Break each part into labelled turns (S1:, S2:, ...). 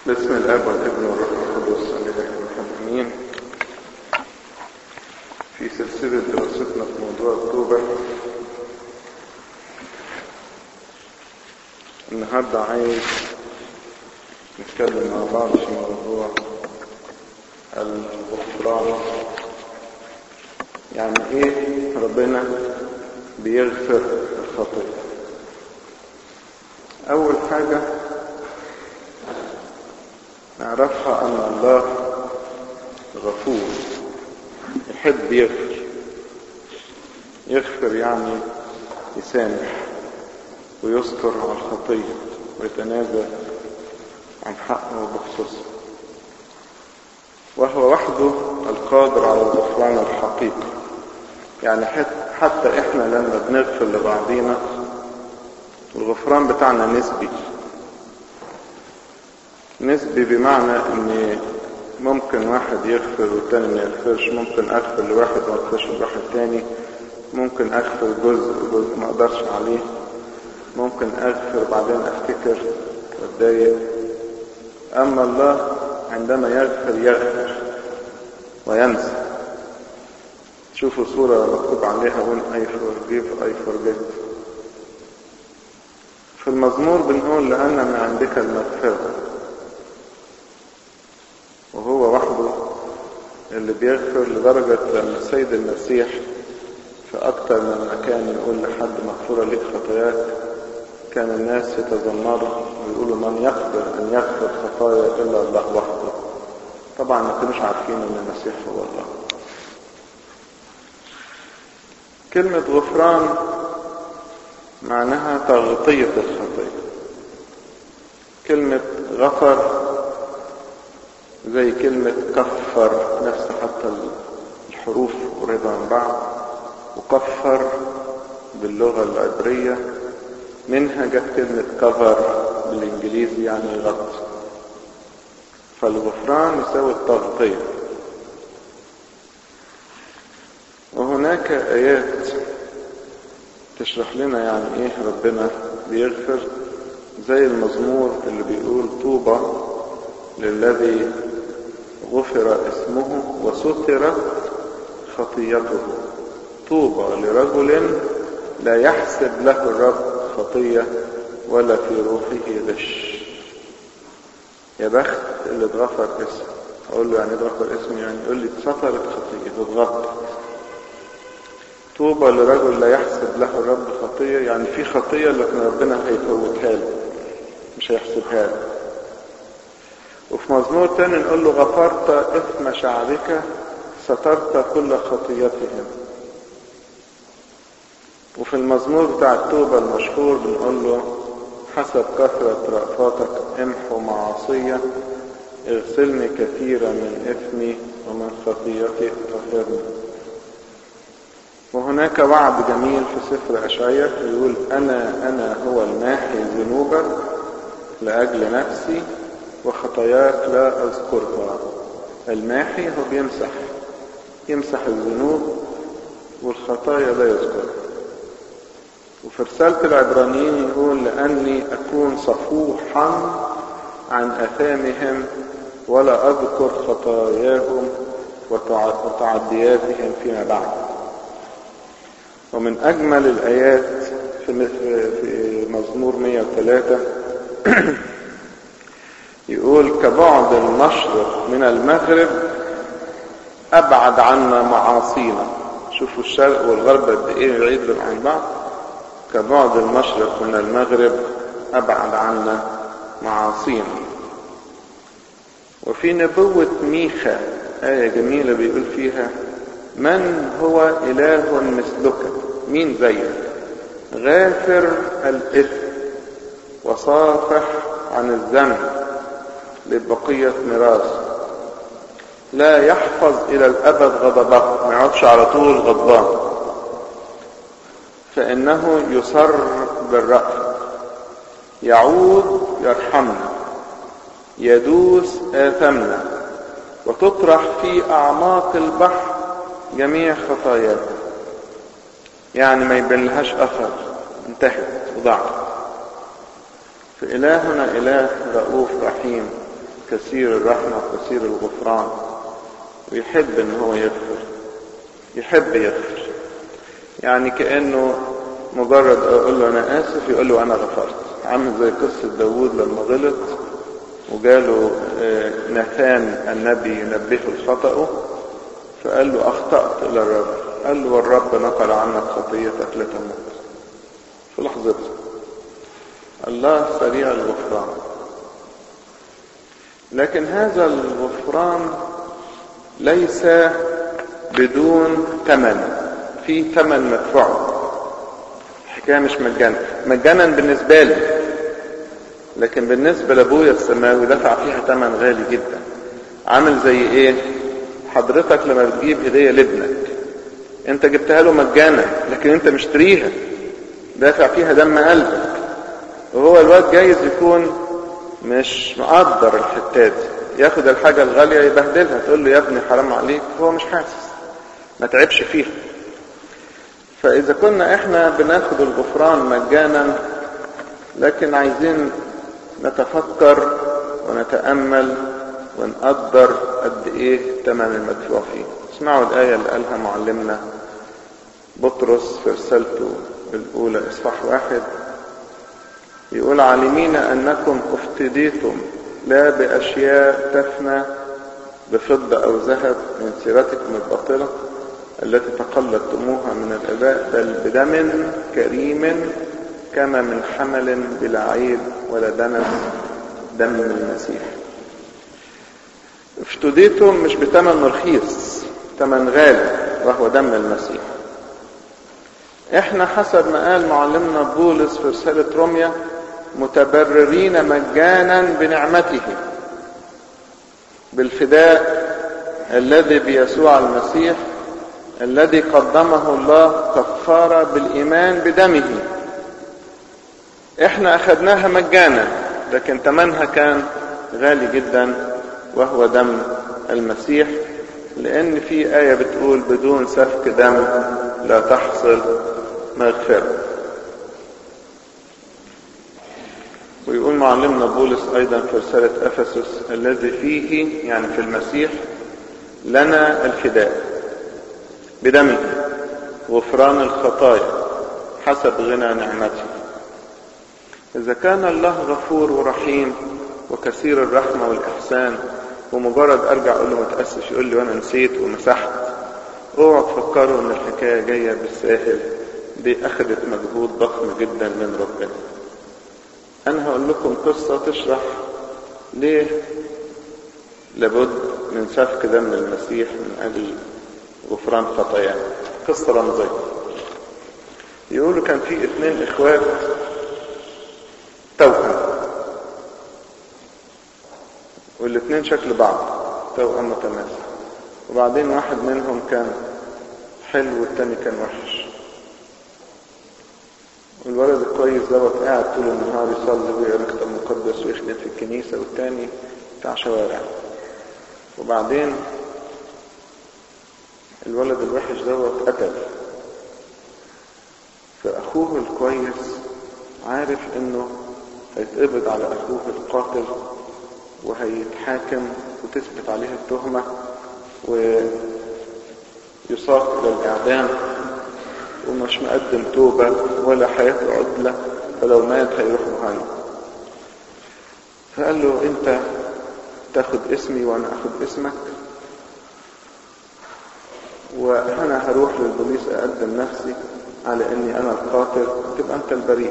S1: باسم الاب والابن والروح القدس الاله الامين في سلسله دراستنا في موضوع التوبه النهارده عايز نتكلم مع بعض في موضوع الغفران يعني ايه ربنا بيغفر الخطيه اول حاجه نعرفها ان الله غفور يحب يغفر يغفر يعني يسامح ويستر على الخطيه ويتنازل عن حقه بخصوصه وهو وحده القادر على الغفران الحقيقي يعني حتى احنا لما بنغفر لبعضينا الغفران بتاعنا نسبي نسبي بمعنى ان ممكن واحد يغفر والتاني ما يغفرش ممكن اغفر لواحد وما اغفرش لواحد تاني ممكن اغفر جزء جزء ما اقدرش عليه ممكن اغفر بعدين افتكر واتضايق اما الله عندما يغفر يغفر وينسى شوفوا صورة مكتوب عليها when I forgive I forget في المزمور بنقول لأن من عندك المغفرة وهو وحده اللي بيغفر لدرجة لما السيد المسيح في أكتر من مكان يقول لحد مغفورة لك خطاياك كان الناس يتذمروا ويقولوا من يقدر أن يغفر خطايا إلا الله وحده طبعا ما كانوش عارفين أن المسيح هو الله كلمة غفران معناها تغطية الخطية كلمة غفر زي كلمة كفر نفس حتى الحروف قريبة من بعض وكفر باللغة العبرية منها جت كلمة كفر بالانجليزي يعني غطي فالغفران يساوي التغطية وهناك آيات تشرح لنا يعني ايه ربنا بيغفر زي المزمور اللي بيقول طوبى للذي غفر اسمه وسترت خطيته طوبى لرجل لا يحسب له الرب خطية ولا في روحه غش يا بخت اللي اتغفر اسمه اقول له يعني اتغفر اسمه يعني يقول لي اتسترت خطيته اتغفر طوبى لرجل لا يحسب له الرب خطية يعني في خطية لكن ربنا هيفوتها له مش هيحسبها له وفي مزمور تاني نقول له غفرت إثم شعبك سترت كل خطيتهم وفي المزمور بتاع التوبة المشهور بنقول له حسب كثرة رأفاتك امحو معاصية اغسلني كثيرا من إثمي ومن خطيتي طهرني وهناك وعد جميل في سفر أشعية يقول أنا أنا هو الماحي ذنوبك لأجل نفسي وخطاياك لا أذكرها الماحي هو بيمسح يمسح الذنوب والخطايا لا يذكرها وفي رسالة العبرانيين يقول لأني أكون صفوحا عن أثامهم ولا أذكر خطاياهم وتعدياتهم فيما بعد ومن أجمل الآيات في في مزمور 103 يقول كبعد المشرق من المغرب أبعد عنا معاصينا شوفوا الشرق والغرب قد إيه بعيد عن بعض كبعد المشرق من المغرب أبعد عنا معاصينا وفي نبوة ميخا آية جميلة بيقول فيها من هو إله مثلك مين زيك غافر الإثم وصافح عن الذنب لبقية ميراث لا يحفظ إلى الأبد غضبه ما يقعدش على طول غضبان فإنه يصر بالرأفة يعود يرحمنا يدوس آثمنا وتطرح في أعماق البحر جميع خطاياه يعني ما يبين لهاش أثر انتهت وضعت فإلهنا إله رؤوف رحيم كثير الرحمة وكثير الغفران ويحب ان هو يغفر يحب يغفر يعني كأنه مجرد اقول له انا اسف يقول له انا غفرت عامل زي قصة داوود لما غلط وجاله ناثان النبي ينبهه الخطأ فقال له اخطأت الى الرب قال له والرب نقل عنك خطيتك لا تموت في لحظتها الله سريع الغفران لكن هذا الغفران ليس بدون ثمن في ثمن مدفوع الحكايه مش مجانا مجانا بالنسبه لي لكن بالنسبه لابويا السماوي دفع فيها ثمن غالي جدا عامل زي ايه حضرتك لما بتجيب هديه لابنك انت جبتها له مجانا لكن انت مشتريها دافع فيها دم قلبك وهو الواد جايز يكون مش مقدر الحتات ياخد الحاجة الغالية يبهدلها تقول له يا ابني حرام عليك هو مش حاسس ما تعبش فيها فإذا كنا احنا بناخد الغفران مجانا لكن عايزين نتفكر ونتأمل ونقدر قد ايه الثمن المدفوع فيه اسمعوا الآية اللي قالها معلمنا بطرس في رسالته الأولى إصحاح واحد يقول عالمين أنكم افتديتم لا بأشياء تفنى بفضة أو ذهب من سيرتكم الباطلة التي تقلدتموها من الآباء بل بدم كريم كما من حمل بلا عيب ولا دنس دم المسيح افتديتم مش بثمن رخيص ثمن غالي وهو دم المسيح احنا حسب ما قال معلمنا بولس في رسالة روميا متبررين مجانا بنعمته بالفداء الذي بيسوع المسيح الذي قدمه الله كفارة بالإيمان بدمه احنا أخذناها مجانا لكن ثمنها كان غالي جدا وهو دم المسيح لأن في آية بتقول بدون سفك دم لا تحصل مغفرة ويقول معلمنا بولس أيضا في رسالة أفسس الذي فيه يعني في المسيح لنا الفداء بدمه غفران الخطايا حسب غنى نعمته إذا كان الله غفور ورحيم وكثير الرحمة والإحسان ومجرد أرجع أقول له ما تأسش يقول لي وأنا نسيت ومسحت اوعوا تفكروا إن الحكاية جاية بالساهل دي أخذت مجهود ضخم جدا من ربنا أنا هقول لكم قصة تشرح ليه لابد من سفك دم المسيح من أجل غفران خطايانا قصة رمزية يقولوا كان في اثنين اخوات توأم والاثنين شكل بعض توأم متماثل وبعدين واحد منهم كان حلو والتاني كان وحش والولد الكويس دوت قاعد طول النهار يصلي ويقرا الكتاب المقدس ويخدم في الكنيسه والتاني بتاع شوارع وبعدين الولد الوحش دوت قتل فأخوه الكويس عارف انه هيتقبض على اخوه القاتل وهيتحاكم وتثبت عليه التهمة ويساق الى الاعدام ومش مقدم توبة ولا حياته عدلة فلو مات هيروح مهاجم فقال له انت تاخد اسمي وانا اخد اسمك وانا هروح للبوليس اقدم نفسي على اني انا القاتل تبقى انت البريء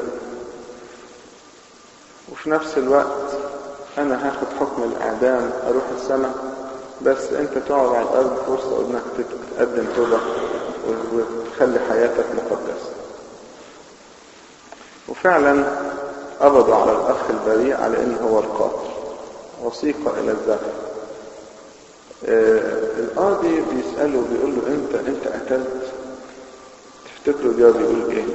S1: وفي نفس الوقت انا هاخد حكم الاعدام اروح السماء بس انت تقعد على الارض فرصة انك تقدم توبة وتخلي حياتك مقدسة وفعلا قبضوا على الاخ البريء على انه هو القاتل وثيقة الى الذبح آه القاضي بيسأله بيقول له انت انت قتلت تفتكروا الجواب يقول ايه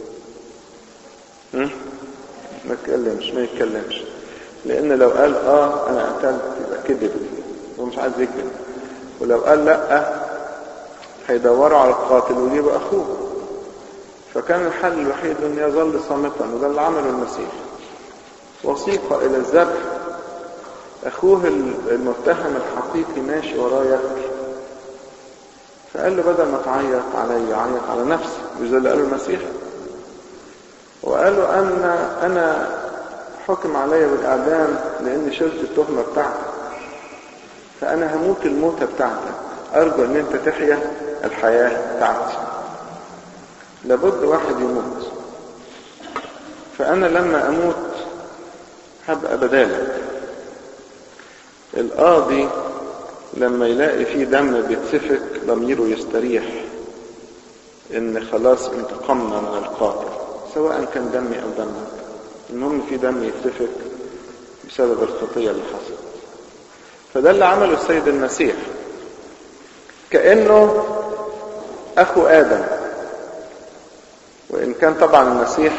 S1: هم؟ ما يتكلمش ما يتكلمش لان لو قال اه انا قتلت يبقى كذب هو مش عايز يكذب ولو قال لا هيدوروا على القاتل ويجيبوا اخوه فكان الحل الوحيد انه يظل صامتا وده اللي عمله المسيح وثيقة الى الذبح اخوه المتهم الحقيقي ماشي وراه يبكي فقال له بدل ما تعيط علي عيط على نفسي مش ده اللي قاله المسيح وقال له انا انا حكم علي بالاعدام لاني شلت التهمه بتاعتك فانا هموت الموتة بتاعتك ارجو ان انت تحيا الحياة بتاعتي لابد واحد يموت فانا لما اموت هبقى بدالك القاضي لما يلاقي فيه دم بيتسفك ضميره يستريح ان خلاص انتقمنا من القاتل سواء كان دمي او دمك المهم في دم يتسفك بسبب الخطية اللي حصلت فده اللي عمله السيد المسيح كأنه أخو آدم وإن كان طبعا المسيح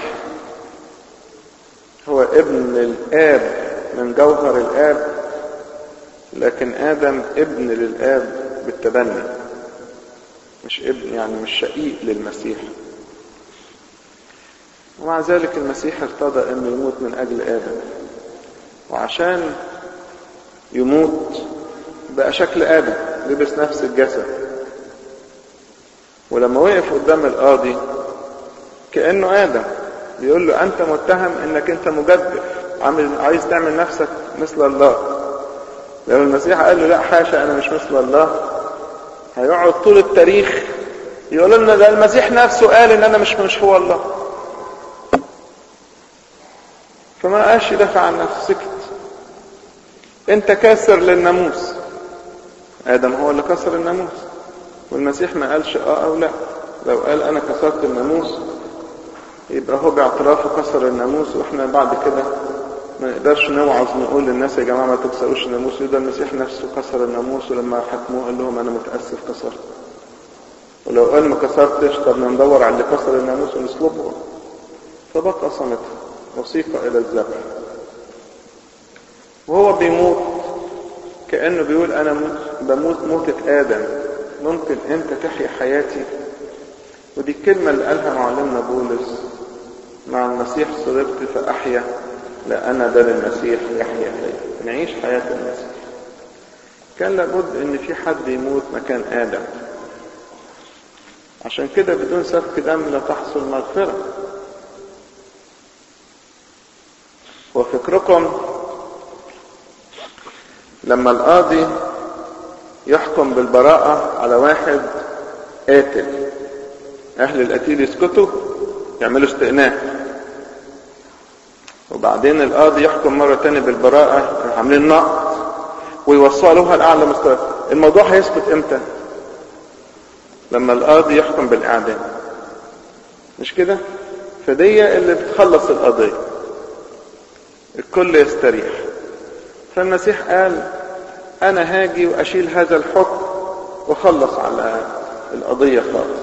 S1: هو ابن الآب من جوهر الآب لكن آدم ابن للآب بالتبني مش ابن يعني مش شقيق للمسيح ومع ذلك المسيح ارتضى انه يموت من اجل ادم وعشان يموت بقى شكل ادم لبس نفس الجسد ولما وقف قدام القاضي كانه ادم بيقول له انت متهم انك انت مجدف عامل عايز تعمل نفسك مثل الله لو المسيح قال له لا حاشا انا مش مثل الله هيقعد طول التاريخ يقول لنا ده المسيح نفسه قال ان انا مش مش هو الله فما قاش يدافع عن نفسه سكت انت كاسر للناموس ادم هو اللي كسر الناموس والمسيح ما قالش اه او لا لو قال انا كسرت الناموس يبقى هو باعترافه كسر الناموس واحنا بعد كده ما نقدرش نوعظ نقول للناس يا جماعه ما تكسروش الناموس ده المسيح نفسه كسر الناموس ولما حكموه قال لهم انا متاسف كسرت ولو قال ما كسرتش طب ندور على اللي كسر الناموس ونصلبه فبقى صمت وثيقة إلى الذبح وهو بيموت كأنه بيقول أنا موت بموت موتة آدم ممكن أنت تحيا حياتي ودي الكلمة اللي قالها معلمنا بولس مع المسيح صلبت فأحيا لا أنا ده للمسيح يحيا فيا نعيش حياة المسيح كان لابد ان في حد يموت مكان آدم عشان كده بدون سفك دم لا تحصل مغفرة وفكركم لما القاضي يحكم بالبراءة على واحد قاتل أهل القتيل يسكتوا يعملوا استئناف وبعدين القاضي يحكم مرة تانية بالبراءة عاملين نقط ويوصلوها لأعلى مستوى الموضوع هيسكت امتى لما القاضي يحكم بالإعدام مش كده فدي اللي بتخلص القضية الكل يستريح فالمسيح قال انا هاجي واشيل هذا الحكم واخلص على القضية خالص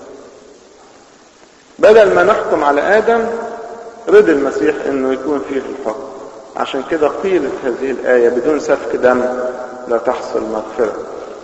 S1: بدل ما نحكم على ادم رضي المسيح انه يكون فيه الحكم عشان كده قيلت هذه الآية بدون سفك دم لا تحصل مغفرة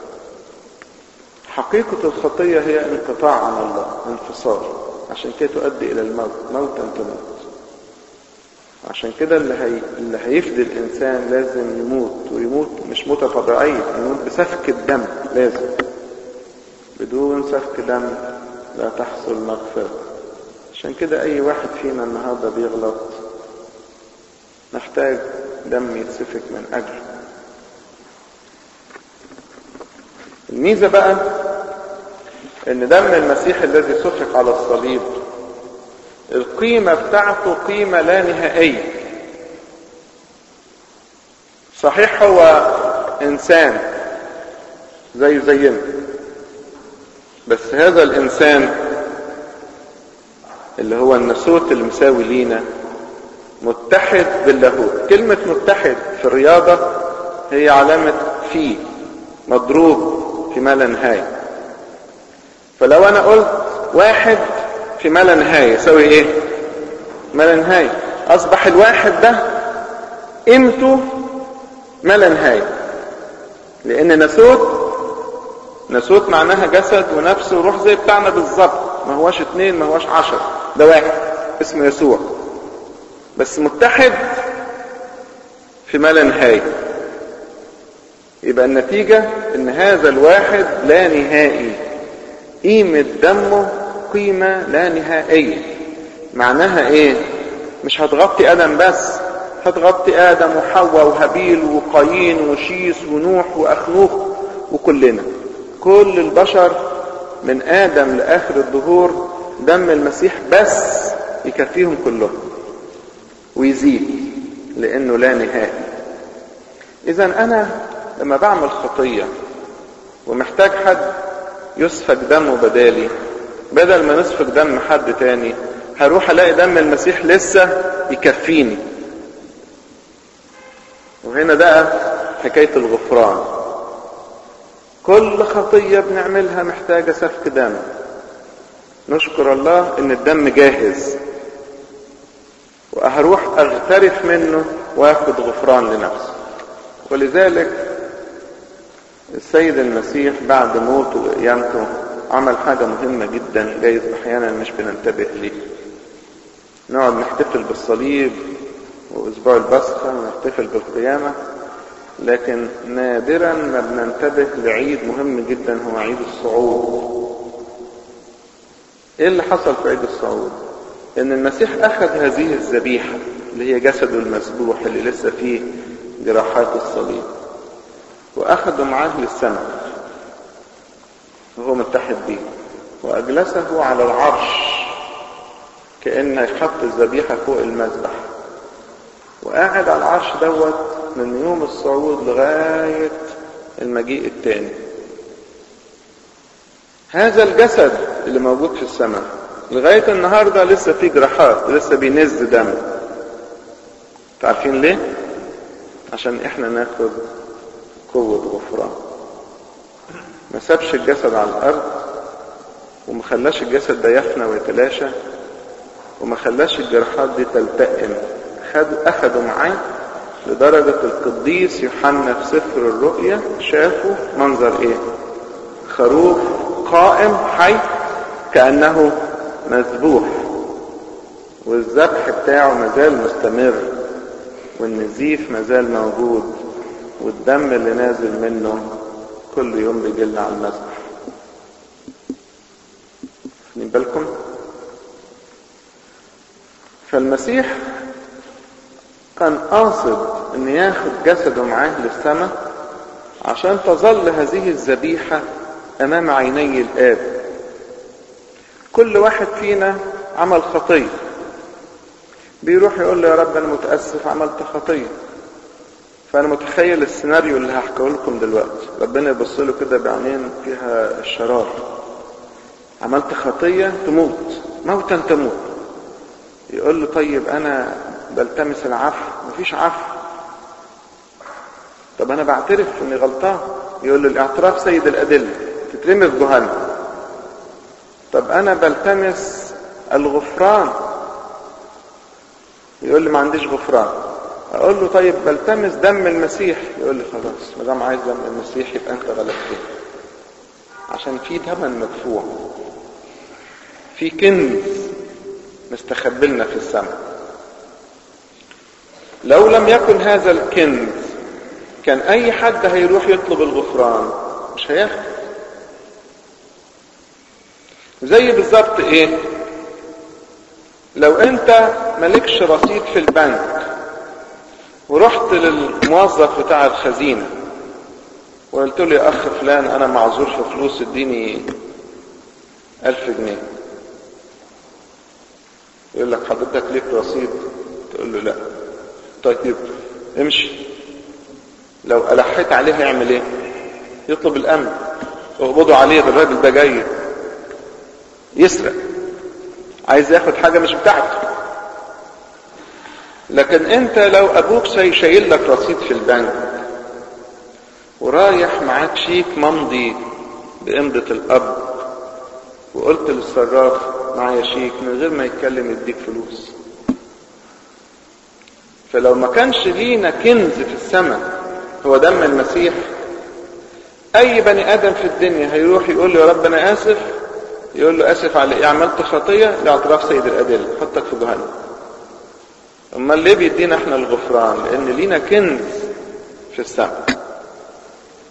S1: حقيقة الخطية هي انقطاع عن الله انفصال عشان كده تؤدي إلى الموت موتا تموت عشان كده اللي, هي... اللي هيفدي الإنسان لازم يموت ويموت مش موتة طبيعية يموت بسفك الدم لازم بدون سفك دم لا تحصل مغفرة عشان كده أي واحد فينا النهاردة بيغلط محتاج دم يتسفك من أجله الميزة بقى ان دم المسيح الذي سفك على الصليب القيمة بتاعته قيمة لا نهائية صحيح هو انسان زي زينا بس هذا الانسان اللي هو النسوت المساوي لينا متحد باللاهوت كلمة متحد في الرياضة هي علامة في مضروب في ما لا نهاية فلو انا قلت واحد في ما لا نهاية يساوي ايه ما لا نهاية اصبح الواحد ده قيمته ما لا نهاية لان نسوت نسوت معناها جسد ونفس وروح زي بتاعنا بالظبط ما هواش اتنين ما هواش عشر ده واحد اسمه يسوع بس متحد في ما لا نهاية يبقى النتيجة ان هذا الواحد لا نهائي قيمة دمه قيمة لا نهائية معناها ايه مش هتغطي ادم بس هتغطي ادم وحواء وهابيل وقايين وشيس ونوح واخنوخ وكلنا كل البشر من ادم لاخر الدهور دم المسيح بس يكفيهم كلهم ويزيد لانه لا نهائي اذا انا لما بعمل خطية ومحتاج حد يسفك دمه بدالي بدل ما نسفك دم حد تاني هروح الاقي دم المسيح لسه يكفيني وهنا بقى حكاية الغفران كل خطية بنعملها محتاجة سفك دم نشكر الله ان الدم جاهز وهروح اغترف منه واخد غفران لنفسي ولذلك السيد المسيح بعد موته وقيامته عمل حاجة مهمة جدا جايز احيانا مش بننتبه ليه نقعد نحتفل بالصليب واسبوع البصخة ونحتفل بالقيامة لكن نادرا ما بننتبه لعيد مهم جدا هو عيد الصعود ايه اللي حصل في عيد الصعود ان المسيح اخذ هذه الذبيحة اللي هي جسده المسبوح اللي لسه فيه جراحات الصليب واخده معاه للسماء وهو متحد بيه واجلسه على العرش كأن يحط الذبيحة فوق المذبح وقاعد على العرش دوت من يوم الصعود لغاية المجيء التاني هذا الجسد اللي موجود في السماء لغاية النهاردة لسه فيه جراحات لسه بينز دم تعرفين ليه عشان احنا ناخد قوة غفران ما سابش الجسد على الارض وما خلاش الجسد ده يفنى ويتلاشى وما خلاش الجراحات دي تلتئم خد اخدوا معاه لدرجة القديس يوحنا في سفر الرؤيا شافوا منظر ايه خروف قائم حي كأنه مذبوح والذبح بتاعه مازال مستمر والنزيف مازال موجود والدم اللي نازل منه كل يوم بيجل على المسبح واخدين بالكم فالمسيح كان قاصد ان ياخد جسده معاه للسماء عشان تظل هذه الذبيحة امام عيني الاب كل واحد فينا عمل خطية بيروح يقول له يا رب انا متأسف عملت خطية فانا متخيل السيناريو اللي هحكيه لكم دلوقتي ربنا يبص له كده بعينين فيها الشرار عملت خطية تموت موتا تموت يقول له طيب انا بلتمس العفو مفيش عفو طب انا بعترف اني غلطان يقول له الاعتراف سيد الادله تترمي في جهنم طب انا بلتمس الغفران يقول لي ما عنديش غفران اقول له طيب بلتمس دم المسيح يقول لي خلاص ما دام عايز دم المسيح يبقى انت غلبتني عشان في ثمن مدفوع في كنز مستخبي لنا في السماء لو لم يكن هذا الكنز كان اي حد هيروح يطلب الغفران مش هياخد زي بالظبط ايه لو انت مالكش رصيد في البنك ورحت للموظف بتاع الخزينة وقلت له يا اخ فلان انا معذور في فلوس اديني الف جنيه يقول لك حضرتك ليك رصيد تقول له لا طيب امشي لو ألحيت عليه هيعمل ايه يطلب الامن اقبضوا عليه ده الراجل ده جاي يسرق عايز ياخد حاجة مش بتاعته لكن انت لو ابوك شايل لك رصيد في البنك ورايح معاك شيك ممضي بإمضة الأب وقلت للصراف معايا شيك من غير ما يتكلم يديك فلوس فلو ما كانش لينا كنز في السماء هو دم المسيح اي بني ادم في الدنيا هيروح يقول له يا رب انا اسف يقول له اسف على ايه عملت خطيه لاعتراف سيد الادله حطك في جهنم امال ليه بيدينا احنا الغفران لان لينا كنز في السماء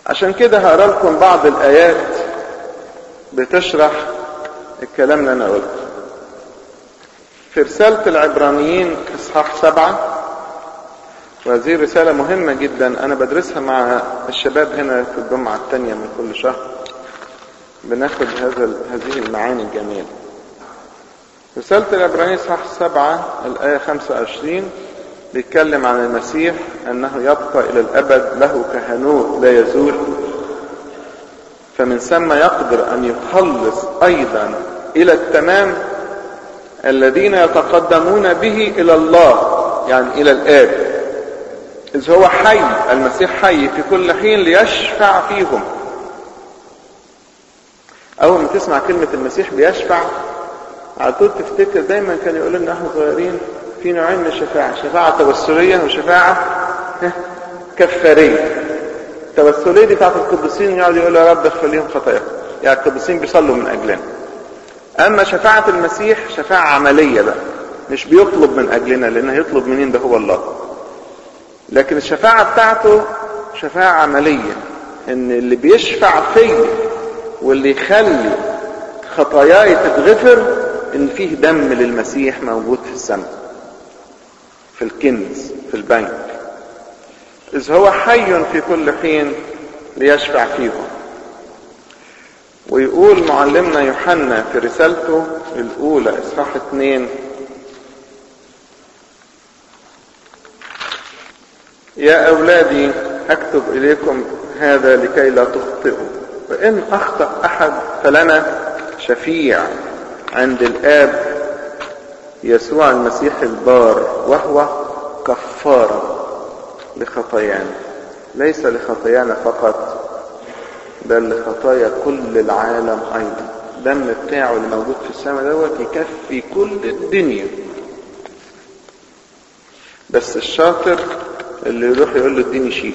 S1: عشان كده هقرا لكم بعض الآيات بتشرح الكلام اللي أنا قلته في رسالة العبرانيين إصحاح سبعة وهذه رسالة مهمة جدا أنا بدرسها مع الشباب هنا في الجمعة الثانية من كل شهر بناخد هذا هذه المعاني الجميلة رسالة العبرانيين إصحاح سبعة الآية 25 بيتكلم عن المسيح أنه يبقى إلى الأبد له كهنوت لا يزول فمن ثم يقدر أن يخلص أيضا إلى التمام الذين يتقدمون به إلى الله يعني إلى الآب إذ هو حي المسيح حي في كل حين ليشفع فيهم أول ما تسمع كلمة المسيح بيشفع على طول تفتكر دايما كان يقول لنا احنا صغيرين في نوعين من الشفاعة شفاعة توسلية وشفاعة كفارية التوسلية دي بتاعت القديسين يقعد يقول يا رب اغفر لهم خطاياهم يعني القديسين بيصلوا من أجلنا أما شفاعة المسيح شفاعة عملية بقى مش بيطلب من أجلنا لأنه هيطلب منين ده هو الله لكن الشفاعة بتاعته شفاعة عملية إن اللي بيشفع فيا واللي يخلي خطاياي تتغفر إن فيه دم للمسيح موجود في السماء في الكنز في البنك إذ هو حي في كل حين ليشفع فيهم ويقول معلمنا يوحنا في رسالته الأولى إصحاح اثنين يا أولادي أكتب إليكم هذا لكي لا تخطئوا فإن أخطأ أحد فلنا شفيع عند الآب يسوع المسيح البار وهو كفارة لخطايانا ليس لخطايانا فقط بل لخطايا كل العالم أيضا الدم بتاعه اللي موجود في السماء دوت يكفي كل الدنيا بس الشاطر اللي يروح يقول له اديني شيك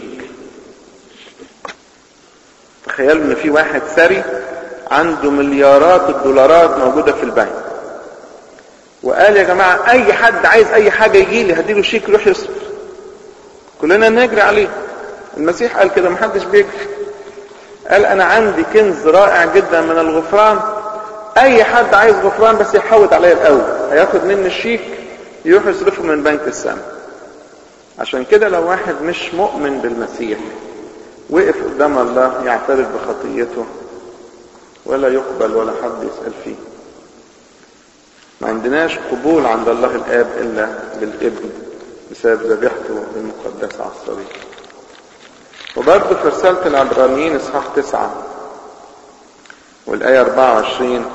S1: تخيلوا ان في واحد ثري عنده مليارات الدولارات موجودة في البنك وقال يا جماعة اي حد عايز اي حاجة يجي لي هديله شيك يروح يصرف كلنا نجري عليه المسيح قال كده محدش بيجري قال انا عندي كنز رائع جدا من الغفران اي حد عايز غفران بس يحوط عليا الاول هياخد مني الشيك يروح يصرفه من بنك السماء عشان كده لو واحد مش مؤمن بالمسيح وقف قدام الله يعترف بخطيته ولا يقبل ولا حد يسأل فيه ما عندناش قبول عند الله الآب إلا بالابن بسبب ذبيحته المقدسة على الصليب وبرضه في رسالة العبرانيين إصحاح تسعة والآية 24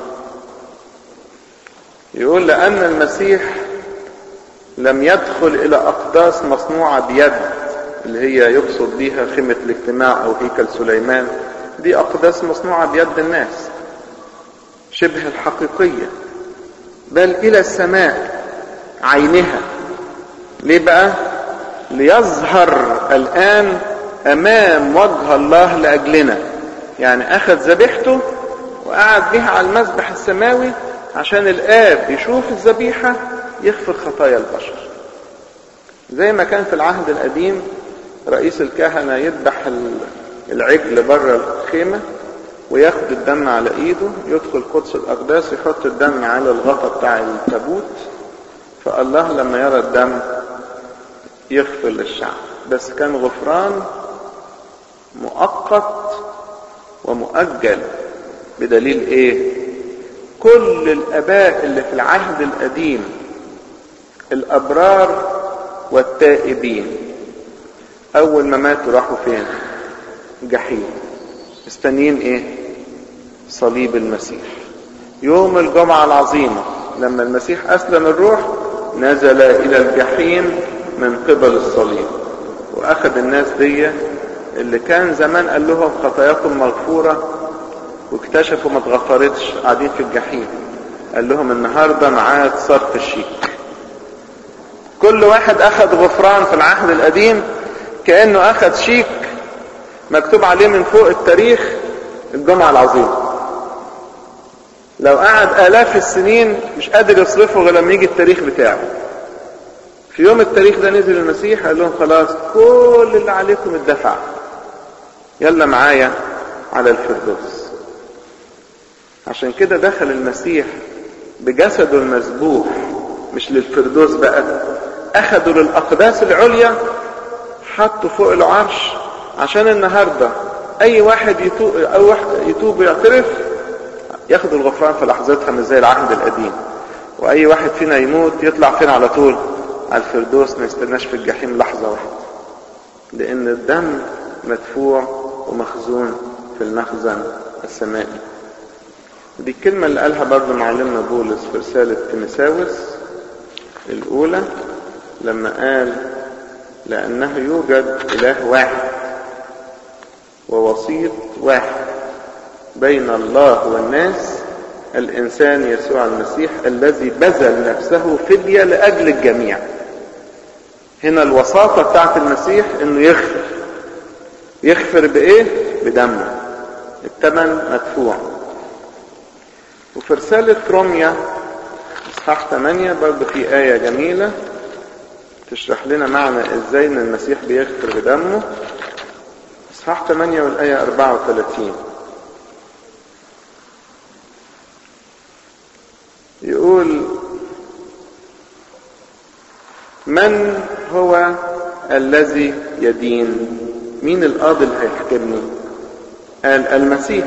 S1: يقول لأن المسيح لم يدخل إلى أقداس مصنوعة بيد اللي هي يقصد بيها خيمة الاجتماع أو هيكل سليمان دي أقداس مصنوعة بيد الناس شبه الحقيقية بل إلى السماء عينها ليه بقى ليظهر الآن أمام وجه الله لأجلنا يعني أخذ ذبيحته وقعد بها على المذبح السماوي عشان الآب يشوف الذبيحة يغفر خطايا البشر زي ما كان في العهد القديم رئيس الكهنة يذبح العجل بره الخيمة وياخد الدم على ايده يدخل قدس الاقداس يحط الدم على الغطا بتاع التابوت فالله لما يرى الدم يغفر للشعب بس كان غفران مؤقت ومؤجل بدليل ايه كل الاباء اللي في العهد القديم الابرار والتائبين اول ما ماتوا راحوا فين جحيم مستنيين ايه صليب المسيح يوم الجمعة العظيمة لما المسيح اسلم الروح نزل الى الجحيم من قبل الصليب واخذ الناس دي اللي كان زمان قال لهم خطاياكم مغفورة واكتشفوا ما اتغفرتش قاعدين في الجحيم قال لهم النهاردة معاد صرف الشيك كل واحد اخذ غفران في العهد القديم كأنه اخذ شيك مكتوب عليه من فوق التاريخ الجمعة العظيمة لو قعد آلاف السنين مش قادر يصرفه غير لما يجي التاريخ بتاعه في يوم التاريخ ده نزل المسيح قال لهم خلاص كل اللي عليكم اتدفع يلا معايا على الفردوس عشان كده دخل المسيح بجسده المذبوح مش للفردوس بقى اخدوا للاقداس العليا حطوا فوق العرش عشان النهارده اي واحد يتوب او واحد يتوب ويعترف ياخد الغفران في لحظتها مش زي العهد القديم واي واحد فينا يموت يطلع فين على طول على الفردوس ما يستناش في الجحيم لحظه واحده لان الدم مدفوع ومخزون في المخزن السمائي دي الكلمة اللي قالها برضه معلمنا بولس في رسالة تيمساوس الأولى لما قال لأنه يوجد إله واحد ووسيط واحد بين الله والناس الإنسان يسوع المسيح الذي بذل نفسه فدية لأجل الجميع هنا الوساطة بتاعت المسيح إنه يغفر يغفر بإيه؟ بدمه الثمن مدفوع وفي رسالة روميا اصحاح 8 برضه في آية جميلة تشرح لنا معنى ازاي ان المسيح بيغفر بدمه اصحاح 8 والآية 34 يقول من هو الذي يدين مين القاضي اللي هيحكمني قال المسيح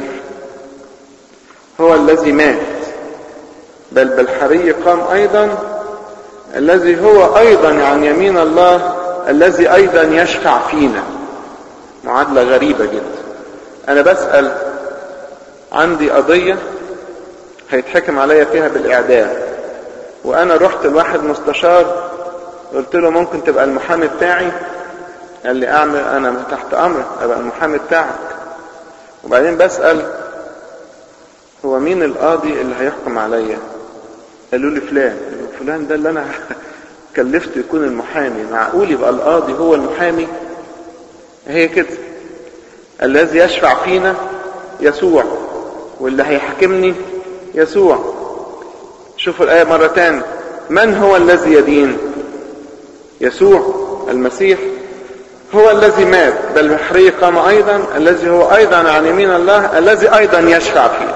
S1: هو الذي مات بل بالحري قام ايضا الذي هو ايضا عن يمين الله الذي ايضا يشفع فينا معادلة غريبة جدا انا بسأل عندي قضية هيتحكم عليا فيها بالاعدام وانا رحت لواحد مستشار قلت له ممكن تبقى المحامي بتاعي قال لي اعمل انا تحت امرك ابقى المحامي بتاعك وبعدين بسأل هو مين القاضي اللي هيحكم عليا قالوا لي فلان فلان ده اللي انا كلفته يكون المحامي معقول يبقى القاضي هو المحامي هي كده الذي يشفع فينا يسوع واللي هيحكمني يسوع شوفوا الآية مرة تاني من هو الذي يدين يسوع المسيح هو الذي مات بل بحري قام أيضا الذي هو أيضا عن يمين الله الذي أيضا يشفع فيه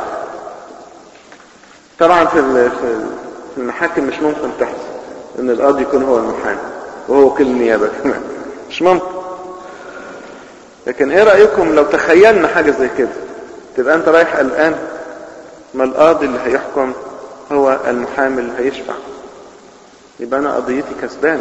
S1: طبعا في في المحاكم مش ممكن تحصل ان القاضي يكون هو المحامي وهو وكيل النيابه كمان مش ممكن لكن ايه رايكم لو تخيلنا حاجه زي كده تبقى انت رايح الان ما القاضي اللي هيحكم هو المحامي اللي هيشفع يبقى انا قضيتي كسبان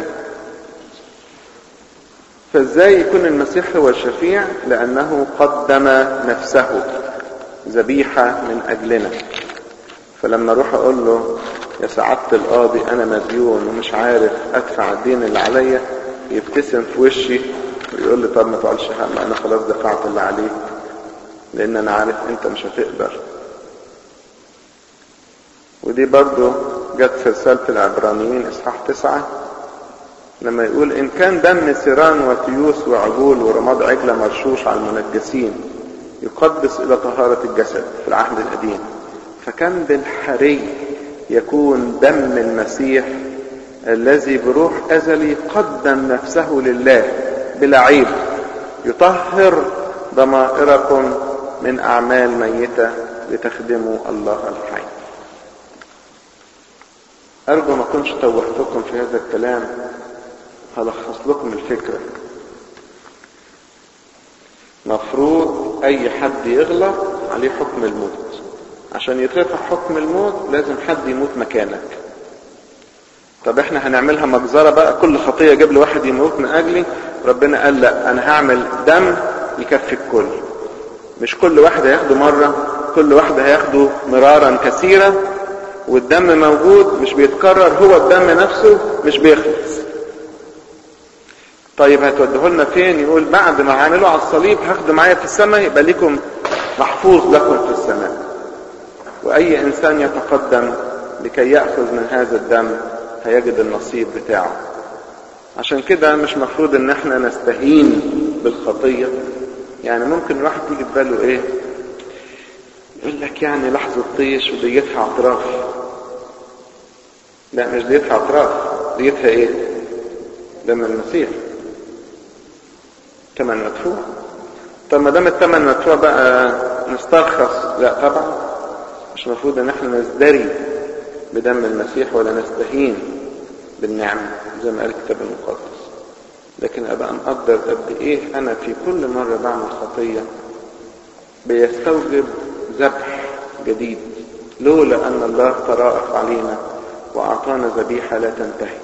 S1: فازاي يكون المسيح هو الشفيع لانه قدم نفسه ذبيحه من اجلنا فلما اروح اقول له يا سعادة القاضي انا مديون ومش عارف ادفع الدين اللي عليا يبتسم في وشي ويقول لي طب ما تقولش هم انا خلاص دفعت اللي عليك لان انا عارف انت مش هتقدر ودي برضو جت في رسالة العبرانيين اصحاح تسعة لما يقول ان كان دم سيران وتيوس وعجول ورماد عجلة مرشوش على المنجسين يقدس الى طهارة الجسد في العهد القديم فكان بالحري يكون دم المسيح الذي بروح أزلي قدم نفسه لله بلا عيب يطهر ضمائركم من أعمال ميتة لتخدموا الله الحي أرجو ما كنتش توهتكم في هذا الكلام هلخص لكم الفكرة مفروض أي حد يغلط عليه حكم الموت عشان يترفع حكم الموت لازم حد يموت مكانك طب احنا هنعملها مجزرة بقى كل خطية جاب لي واحد يموت من اجلي ربنا قال لا انا هعمل دم يكفي الكل مش كل واحد هياخده مرة كل واحد هياخده مرارا كثيرا والدم موجود مش بيتكرر هو الدم نفسه مش بيخلص طيب هتوديه لنا فين يقول بعد ما عملوا على الصليب هاخده معايا في السماء يبقى لكم محفوظ لكم في السماء واي انسان يتقدم لكي ياخذ من هذا الدم هيجد النصيب بتاعه عشان كده مش مفروض ان احنا نستهين بالخطيه يعني ممكن الواحد تيجي في باله ايه يقول لك يعني لحظه طيش وديتها اعتراف لا مش ديتها اعتراف ديتها ايه دم المسيح كمان مدفوع طب ما دام الثمن مدفوع بقى نسترخص لا طبعا مش المفروض ان احنا نزدري بدم المسيح ولا نستهين بالنعمة زي ما قال الكتاب المقدس لكن ابقى مقدر قد ايه انا في كل مرة بعمل خطية بيستوجب ذبح جديد لولا ان الله تراءف علينا واعطانا ذبيحة لا تنتهي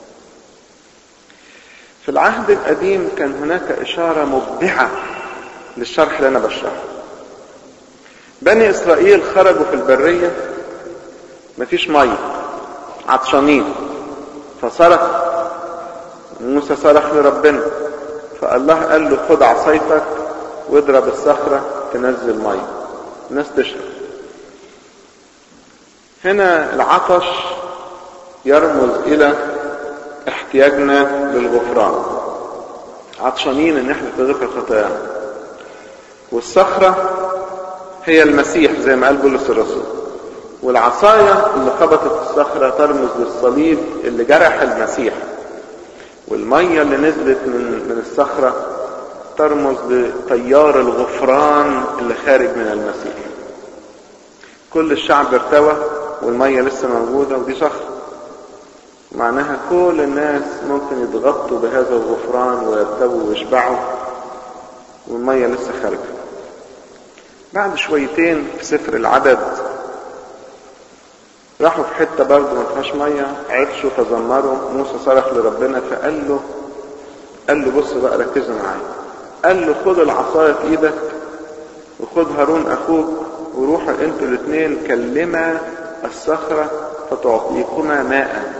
S1: في العهد القديم كان هناك اشارة مبدعة للشرح اللي انا بشرحه بني اسرائيل خرجوا في البرية مفيش مية عطشانين فصرخ موسى صرخ لربنا فالله قال له خد عصايتك واضرب الصخرة تنزل مية الناس تشرب هنا العطش يرمز الى احتياجنا للغفران عطشانين ان احنا تغفر خطايانا والصخرة هي المسيح زي ما قال بولس الرسول والعصاية اللي خبطت الصخرة ترمز للصليب اللي جرح المسيح والمية اللي نزلت من من الصخرة ترمز لتيار الغفران اللي خارج من المسيح كل الشعب ارتوى والمية لسه موجودة ودي صخرة معناها كل الناس ممكن يتغطوا بهذا الغفران ويرتووا ويشبعوا والمية لسه خارجة بعد شويتين في سفر العدد راحوا في حتة برضه ما فيهاش مية عطشوا تذمروا موسى صرخ لربنا فقال له قال له بص بقى ركزوا معايا قال له خد العصاية في ايدك وخد هارون اخوك وروحوا انتوا الاثنين كلما الصخرة فتعطيكما ماء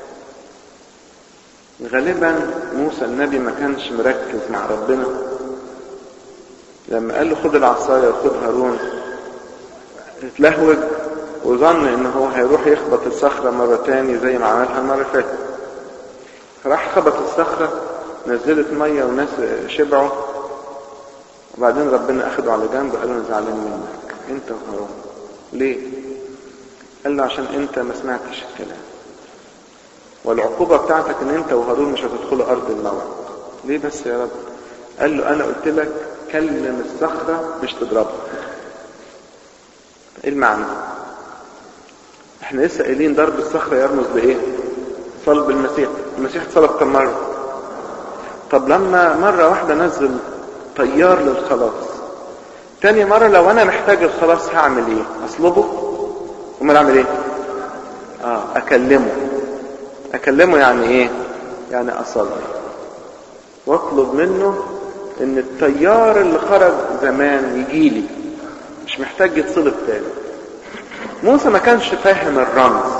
S1: غالبا موسى النبي ما كانش مركز مع ربنا لما قال له خد العصاية وخد هارون اتلهوج وظن ان هو هيروح يخبط الصخرة مرة تاني زي ما عملها المرة اللي فاتت راح خبط الصخرة نزلت مية وناس شبعوا وبعدين ربنا اخده على جنب قال له انا زعلان منك انت وهارون ليه قال له عشان انت ما سمعتش الكلام والعقوبة بتاعتك ان انت وهارون مش هتدخلوا ارض الموعد ليه بس يا رب قال له انا قلت لك كلم الصخرة مش تضربها ايه المعنى احنا لسه قايلين ضرب الصخرة يرمز لايه صلب المسيح المسيح اتصلب كم مرة طب لما مرة واحدة نزل طيار للخلاص تاني مرة لو انا محتاج الخلاص هعمل ايه اصلبه امال اعمل ايه اه اكلمه اكلمه يعني ايه يعني اصلي واطلب منه ان التيار اللي خرج زمان يجيلي مش محتاج يتصلب تاني موسى ما كانش فاهم الرمز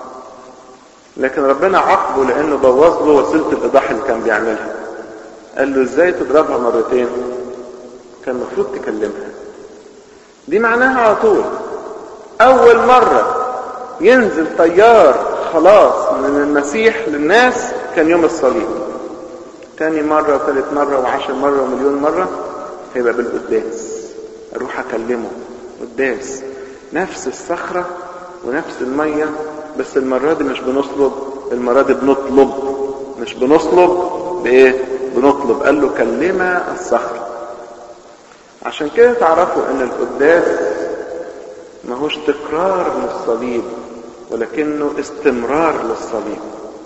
S1: لكن ربنا عاقبه لانه بوظ له وسيله الايضاح اللي كان بيعملها قال له ازاي تضربها مرتين كان المفروض تكلمها دي معناها على طول اول مره ينزل طيار خلاص من المسيح للناس كان يوم الصليب تاني مرة وثالث مرة وعشر مرة ومليون مرة هيبقى بالقداس اروح اكلمه قداس نفس الصخرة ونفس المية بس المرة دي مش بنصلب المرة دي بنطلب مش بنصلب بايه بنطلب قال له كلمة الصخرة عشان كده تعرفوا ان القداس ماهوش تكرار للصليب ولكنه استمرار للصليب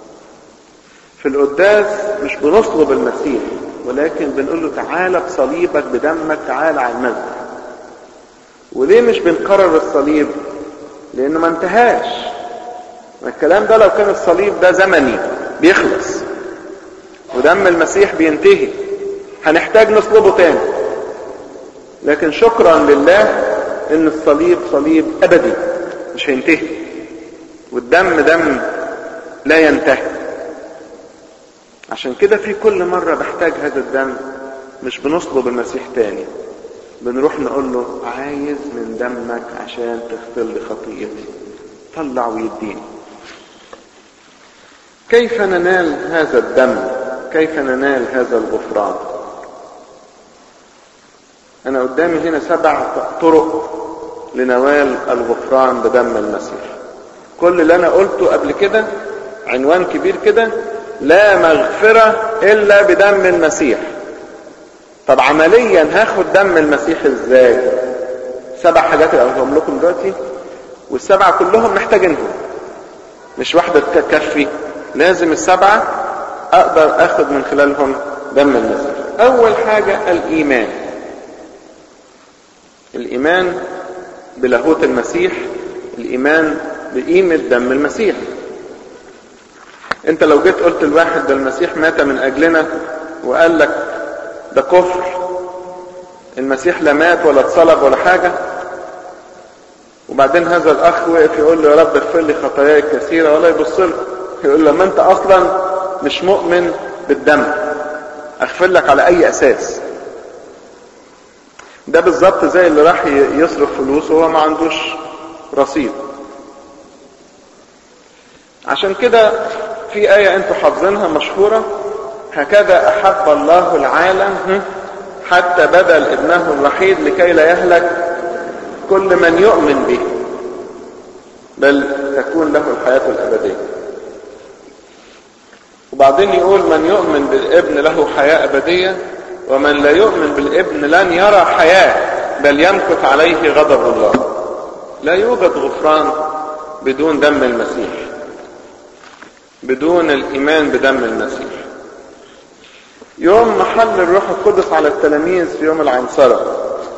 S1: في القداس مش بنصلب المسيح ولكن بنقول له تعالى بصليبك بدمك تعالى على المذبح وليه مش بنكرر الصليب لانه ما انتهاش الكلام ده لو كان الصليب ده زمني بيخلص ودم المسيح بينتهي هنحتاج نصلبه تاني لكن شكرا لله ان الصليب صليب ابدي مش هينتهي والدم دم لا ينتهي عشان كده في كل مرة بحتاج هذا الدم مش بنصلب المسيح تاني بنروح نقول له عايز من دمك عشان تغفر لي خطيئتي طلع ويديني كيف ننال هذا الدم كيف ننال هذا الغفران انا قدامي هنا سبع طرق لنوال الغفران بدم المسيح كل اللي انا قلته قبل كده عنوان كبير كده لا مغفرة الا بدم المسيح طب عمليا هاخد دم المسيح ازاي سبع حاجات اللي قلتهم لكم دلوقتي والسبعة كلهم محتاجينهم مش واحدة تكفي لازم السبعة اقدر اخد من خلالهم دم المسيح اول حاجة الايمان الايمان بلاهوت المسيح الايمان بقيمة دم المسيح انت لو جيت قلت الواحد ده المسيح مات من اجلنا وقال لك ده كفر المسيح لا مات ولا اتصلب ولا حاجة وبعدين هذا الاخ وقف يقول له يا رب اغفر لي خطاياي الكثيرة ولا يبص له يقول له ما انت اصلا مش مؤمن بالدم اغفر لك على اي اساس ده بالظبط زي اللي راح يصرف فلوس وهو ما عندوش رصيد عشان كده في آية انتوا حافظينها مشهورة هكذا أحب الله العالم حتى بذل ابنه الوحيد لكي لا يهلك كل من يؤمن به بل تكون له الحياة الأبدية وبعدين يقول من يؤمن بالابن له حياة أبدية ومن لا يؤمن بالابن لن يرى حياة بل يمكث عليه غضب الله لا يوجد غفران بدون دم المسيح بدون الإيمان بدم المسيح يوم محل الروح القدس على التلاميذ في يوم العنصرة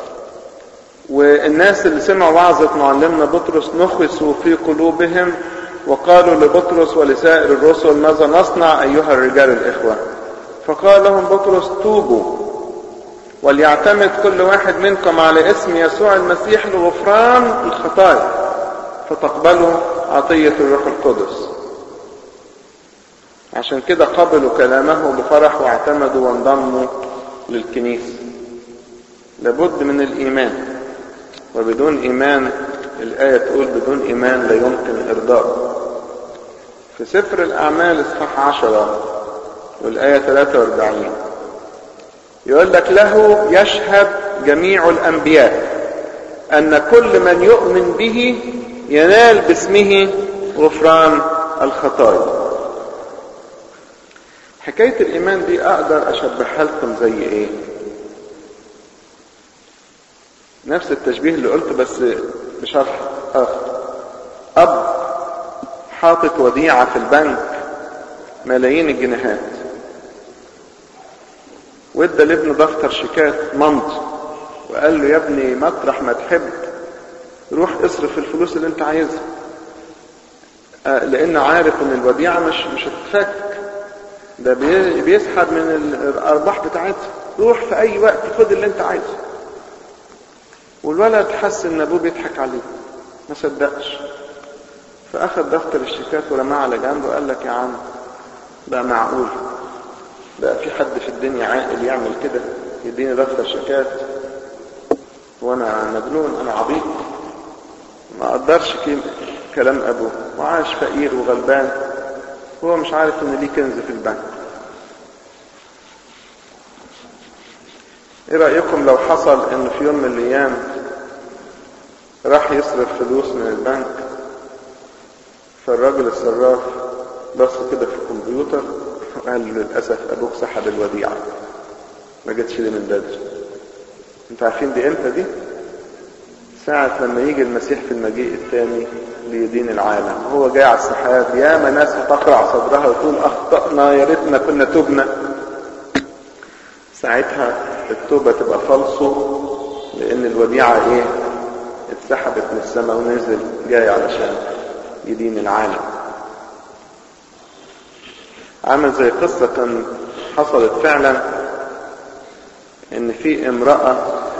S1: والناس اللي سمعوا وعظة معلمنا بطرس نخسوا في قلوبهم وقالوا لبطرس ولسائر الرسل ماذا نصنع أيها الرجال الإخوة فقال لهم بطرس توبوا وليعتمد كل واحد منكم على اسم يسوع المسيح لغفران الخطايا فتقبلوا عطية الروح القدس عشان كده قبلوا كلامه بفرح واعتمدوا وانضموا للكنيسة لابد من الإيمان وبدون إيمان الآية تقول بدون إيمان لا يمكن إرضاء في سفر الأعمال إصحاح عشرة والآية 43 يقول لك له يشهد جميع الأنبياء أن كل من يؤمن به ينال باسمه غفران الخطايا حكاية الإيمان دي أقدر أشبهها لكم زي إيه نفس التشبيه اللي قلته بس بشرح آخر أب حاطط وديعة في البنك ملايين الجنيهات وادى لابنه دفتر شيكات ممضي وقال له يا ابني مطرح ما تحب روح اصرف الفلوس اللي انت عايزها آه لان عارف ان الوديعة مش مش هتتفك ده بيسحب من الارباح بتاعتها روح في اي وقت خد اللي انت عايزه والولد حس ان ابوه بيضحك عليه ما صدقش فاخد دفتر الشيكات ورماه على جنب وقال لك يا عم بقى معقول بقى في حد في الدنيا عاقل يعمل كده يديني دفتر شيكات وانا مجنون انا عبيط ما قدرش كلام ابوه وعاش فقير وغلبان هو مش عارف ان ليه كنز في البنك ايه رأيكم لو حصل ان في يوم من الايام راح يصرف فلوس من البنك فالراجل الصراف بص كده في الكمبيوتر وقال له للأسف أبوك سحب الوديعة ما جتش لي من بدري انتوا عارفين دي امتى دي ساعة لما يجي المسيح في المجيء الثاني ليدين العالم وهو جاي على السحاب يا ما ناس هتقرع صدرها وتقول اخطأنا يا ريتنا كنا تبنا ساعتها التوبة تبقى فالصو لان الوديعة ايه اتسحبت من السماء ونزل جاي علشان يدين العالم عمل زي قصة كان حصلت فعلا ان في امرأة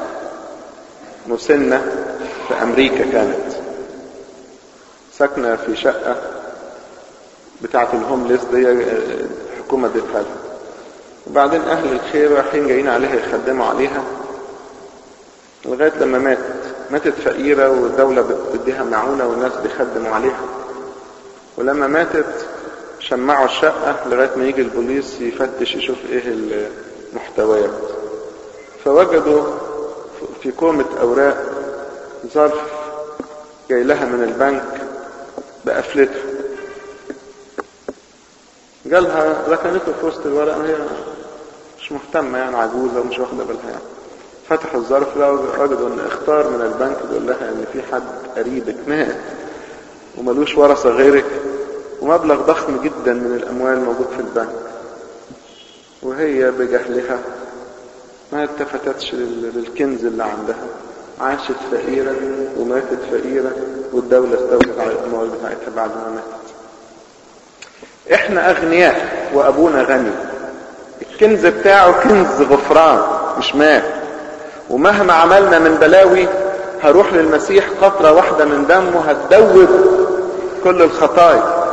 S1: مسنة في امريكا كانت ساكنة في شقة بتاعة الهومليس دي الحكومة ادتها لها وبعدين اهل الخير رايحين جايين عليها يخدموا عليها لغاية لما ماتت ماتت فقيرة والدولة بتديها معونة والناس بيخدموا عليها ولما ماتت شمعوا الشقة لغاية ما يجي البوليس يفتش يشوف ايه المحتويات فوجدوا في كومة اوراق ظرف جاي لها من البنك بقفلته جالها ركنته في وسط الورق هي مش مهتمة يعني عجوزة ومش واخدة بالها يعني فتحوا الظرف لقوا وجدوا ان اختار من البنك بيقول لها ان في حد قريبك مات وملوش ورثة غيرك ومبلغ ضخم جدا من الاموال موجود في البنك وهي بجهلها ما التفتتش للكنز اللي عندها عاشت فقيرة وماتت فقيرة والدولة استولت على الأموال بتاعتها بعد ما ماتت احنا اغنياء وابونا غني الكنز بتاعه كنز غفران مش مال ومهما عملنا من بلاوي هروح للمسيح قطرة واحدة من دمه هتدوب كل الخطايا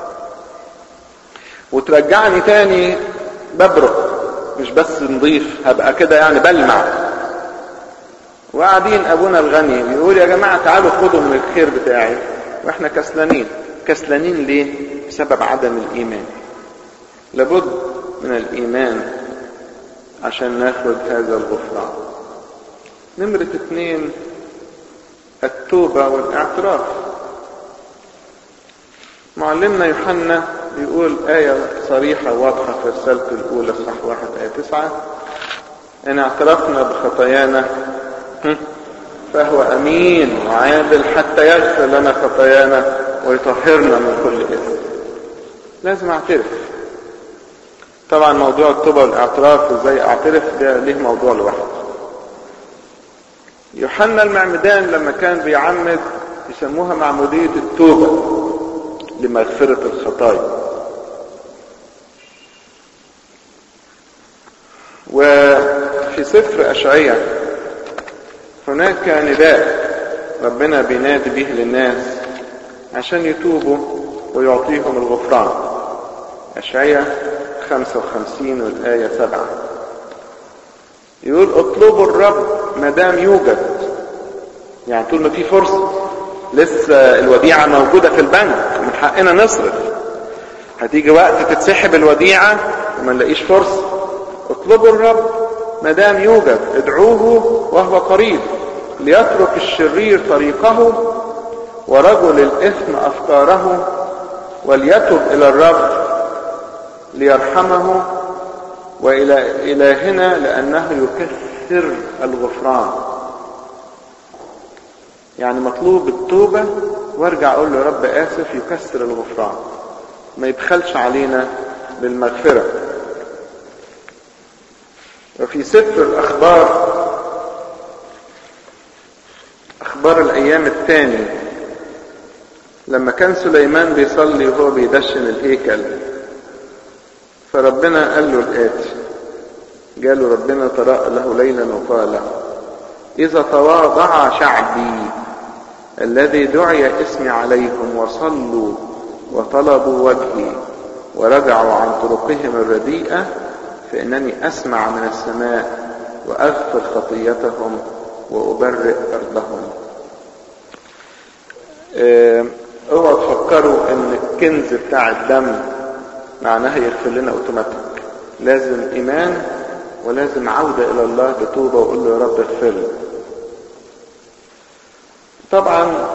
S1: وترجعني تاني ببرق مش بس نضيف هبقى كده يعني بلمع وقاعدين ابونا الغني بيقول يا جماعة تعالوا خدوا من الخير بتاعي واحنا كسلانين كسلانين ليه بسبب عدم الايمان لابد من الايمان عشان ناخد هذا الغفران نمرة اتنين التوبة والاعتراف معلمنا يوحنا بيقول آية صريحة واضحة في رسالته الأولى صح واحد آية تسعة إن اعترفنا بخطايانا فهو أمين وعادل حتى يغفر لنا خطايانا ويطهرنا من كل إثم لازم أعترف طبعا موضوع التوبة والاعتراف ازاي اعترف ده ليه موضوع لوحده يوحنا المعمدان لما كان بيعمد يسموها معمودية التوبة لمغفرة الخطايا وفي سفر أشعية هناك نداء ربنا بينادي به للناس عشان يتوبوا ويعطيهم الغفران أشعية 55 والآية 7 يقول اطلبوا الرب ما دام يوجد يعني طول ما في فرصة لسه الوديعة موجودة في البنك ومن حقنا نصرف هتيجي وقت تتسحب الوديعة وما نلاقيش فرصة اطلبوا الرب ما دام يوجد ادعوه وهو قريب ليترك الشرير طريقه ورجل الاثم افكاره وليتب الى الرب ليرحمه والى الهنا لانه يكثر الغفران يعني مطلوب التوبة وارجع اقول له يا رب اسف يكسر الغفران ما يبخلش علينا بالمغفرة وفي سفر الاخبار اخبار الايام الثاني لما كان سليمان بيصلي وهو بيدشن الهيكل فربنا قال له الآتي قالوا ربنا تراءى له ليلا وقال إذا تواضع شعبي الذي دعي اسمي عليهم وصلوا وطلبوا وجهي ورجعوا عن طرقهم الرديئة فإنني أسمع من السماء وأغفر خطيتهم وأبرئ أرضهم اوعوا تفكروا ان الكنز بتاع الدم معناها يغفر لنا اوتوماتيك لازم ايمان ولازم عودة الى الله بتوبة وقول له يا رب اغفر لي طبعا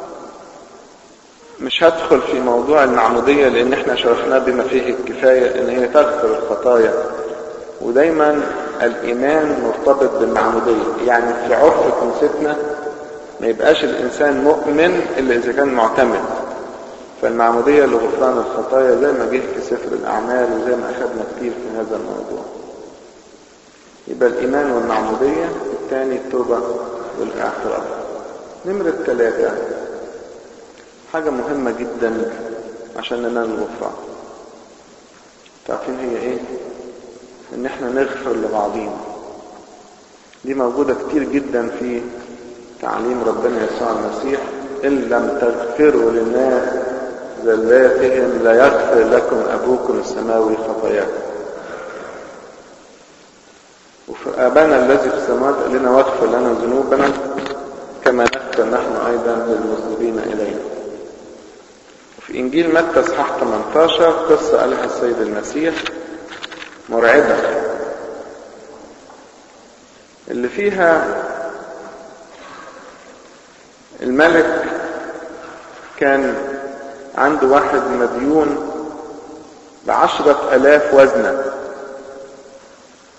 S1: مش هدخل في موضوع المعمودية لان احنا شرحناه بما فيه الكفاية ان هي تغفر الخطايا ودايما الايمان مرتبط بالمعمودية يعني في عرف كنيستنا ما يبقاش الانسان مؤمن الا اذا كان معتمد فالمعمودية لغفران الخطايا زي ما جه في سفر الأعمال وزي ما أخذنا كتير في هذا الموضوع يبقى الإيمان والمعمودية الثاني التوبة والاعتراف نمرة ثلاثة حاجة مهمة جدا عشان ننال الغفران تعرفين هي ايه ان احنا نغفر لبعضينا دي موجودة كتير جدا في تعليم ربنا يسوع المسيح إن لم تغفروا للناس ذلاتهم لا يغفر لكم أبوكم السماوي خطاياكم وفي أبانا الذي في السماوات قال لنا واغفر لنا ذنوبنا كما نغفر نحن أيضا للمذنبين إلينا وفي إنجيل متى اصحاح 18 قصة قالها السيد المسيح مرعبة اللي فيها الملك كان عنده واحد مديون بعشرة ألاف وزنة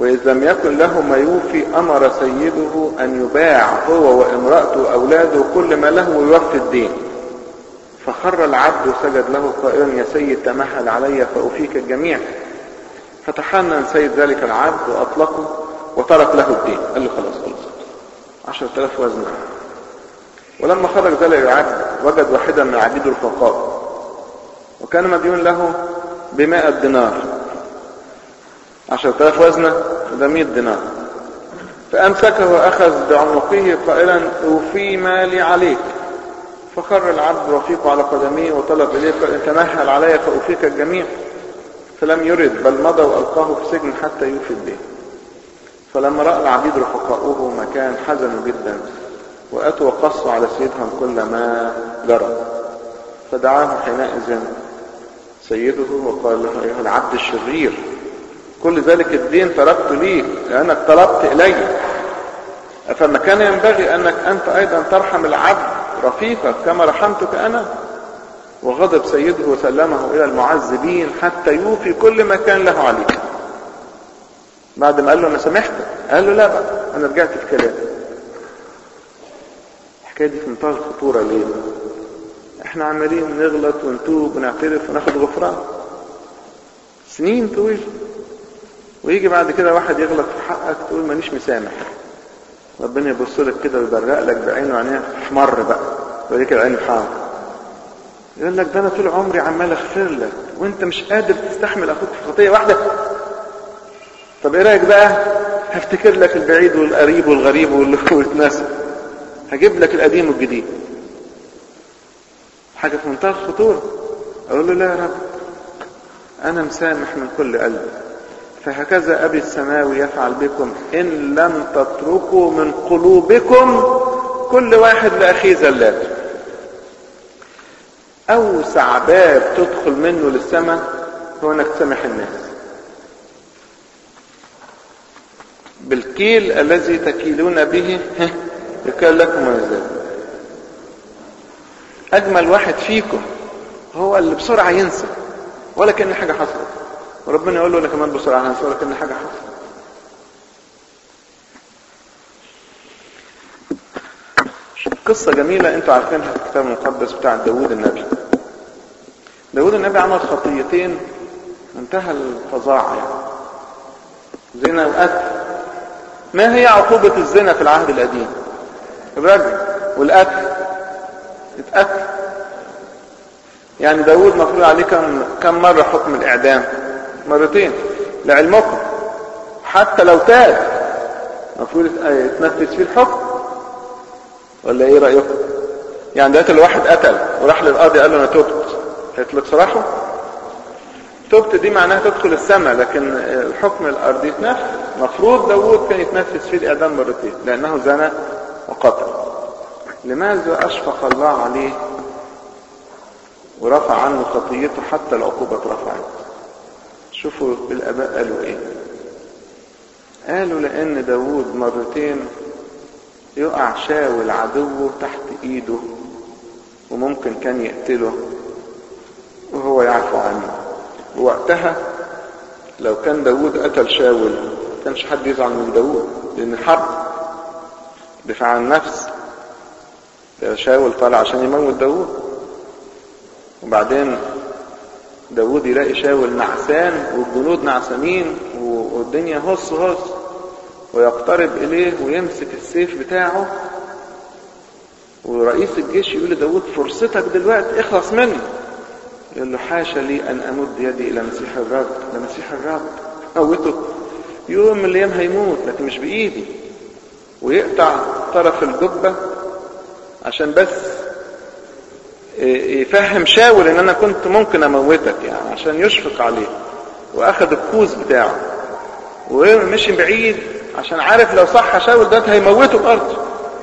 S1: وإذ لم يكن له ما يوفي أمر سيده أن يباع هو وامرأته وأولاده كل ما له ويوفي الدين فخر العبد وسجد له قائلا يا سيد تمهل علي فأوفيك الجميع فتحنن سيد ذلك العبد وأطلقه وترك له الدين قال له خلاص خلاص عشرة آلاف وزن ولما خرج ذلك العبد وجد واحدا من عبيد الفقراء وكان مديون له بمائة دينار عشرة آلاف وزنة ده مئة دينار فأمسكه وأخذ بعنقه قائلا أوفي مالي عليك فخر العبد رفيقه على قدميه وطلب إليه قال تمهل علي فأوفيك الجميع فلم يرد بل مضى وألقاه في سجن حتى يوفي الدين فلما رأى العبيد رفقاؤه مكان حزنوا جدا وأتوا وقصوا على سيدهم كل ما جرى فدعاه حينئذ سيده وقال له أيها العبد الشرير كل ذلك الدين تركت ليك لأنك طلبت إلي فما كان ينبغي أنك أنت أيضا ترحم العبد رفيقك كما رحمتك أنا وغضب سيده وسلمه إلى المعذبين حتى يوفي كل ما كان له عليك بعد ما قال له أنا سامحتك قال له لا بقى أنا رجعت في كلامي الحكاية دي في منتهى الخطورة ليه احنا عمالين نغلط ونتوب ونعترف وناخد غفران سنين طويلة ويجي بعد كده واحد يغلط في حقك تقول مانيش مسامح ربنا يبص لك كده ويبرق لك بعينه عينيه احمر بقى يوريك العين حار يقول لك ده انا طول عمري عمال اغفر لك وانت مش قادر تستحمل اخوك في خطيه واحده طب ايه رايك بقى هفتكر لك البعيد والقريب والغريب والناس هجيب لك القديم والجديد حاجه في منتهى الخطوره اقول له لا يا رب انا مسامح من كل قلبي فهكذا أبي السماوي يفعل بكم إن لم تتركوا من قلوبكم كل واحد لأخيه زلات أوسع باب تدخل منه للسماء هو أنك تسامح الناس بالكيل الذي تكيلون به يكال لكم ويزال أجمل واحد فيكم هو اللي بسرعة ينسى ولا كأن حاجة حصلت وربنا يقول له انا كمان بسرعه هنسى لك ان حاجه حصلت قصة جميلة انتوا عارفينها في الكتاب المقدس بتاع داوود النبي داوود النبي عمل خطيتين منتهى الفظاعة يعني زنا وقتل ما هي عقوبة الزنا في العهد القديم الرجل والقتل اتقتل يعني داوود مفروض عليه كم كم مرة حكم الإعدام مرتين لعلمكم حتى لو تاب المفروض يتنفذ فيه الحكم ولا ايه رايكم يعني دلوقتي الواحد قتل وراح للقاضي قال له انا تبت هيطلق سراحه تبت دي معناها تدخل السماء لكن الحكم الارضي يتنفذ مفروض داوود كان يتنفذ فيه الاعدام مرتين لانه زنى وقتل لماذا اشفق الله عليه ورفع عنه خطيته حتى العقوبة اترفعت شوفوا الاباء قالوا ايه قالوا لان داوود مرتين يقع شاول عدوه تحت ايده وممكن كان يقتله وهو يعفو عنه ووقتها لو كان داوود قتل شاول كانش حد يزعل من داوود لان حرب دفاع عن النفس ده شاول طالع عشان يموت داوود وبعدين داود يلاقي شاول نعسان والجنود نعسانين والدنيا هص هص ويقترب إليه ويمسك السيف بتاعه ورئيس الجيش يقول لداود فرصتك دلوقتي اخلص مني يقول له حاشا لي أن أمد يدي إلى مسيح الرب ده مسيح الرب موته يوم من الأيام هيموت لكن مش بإيدي ويقطع طرف الجبة عشان بس يفهم شاول ان انا كنت ممكن اموتك يعني عشان يشفق عليه واخد الكوز بتاعه ومشي بعيد عشان عارف لو صح شاول ده هيموته الارض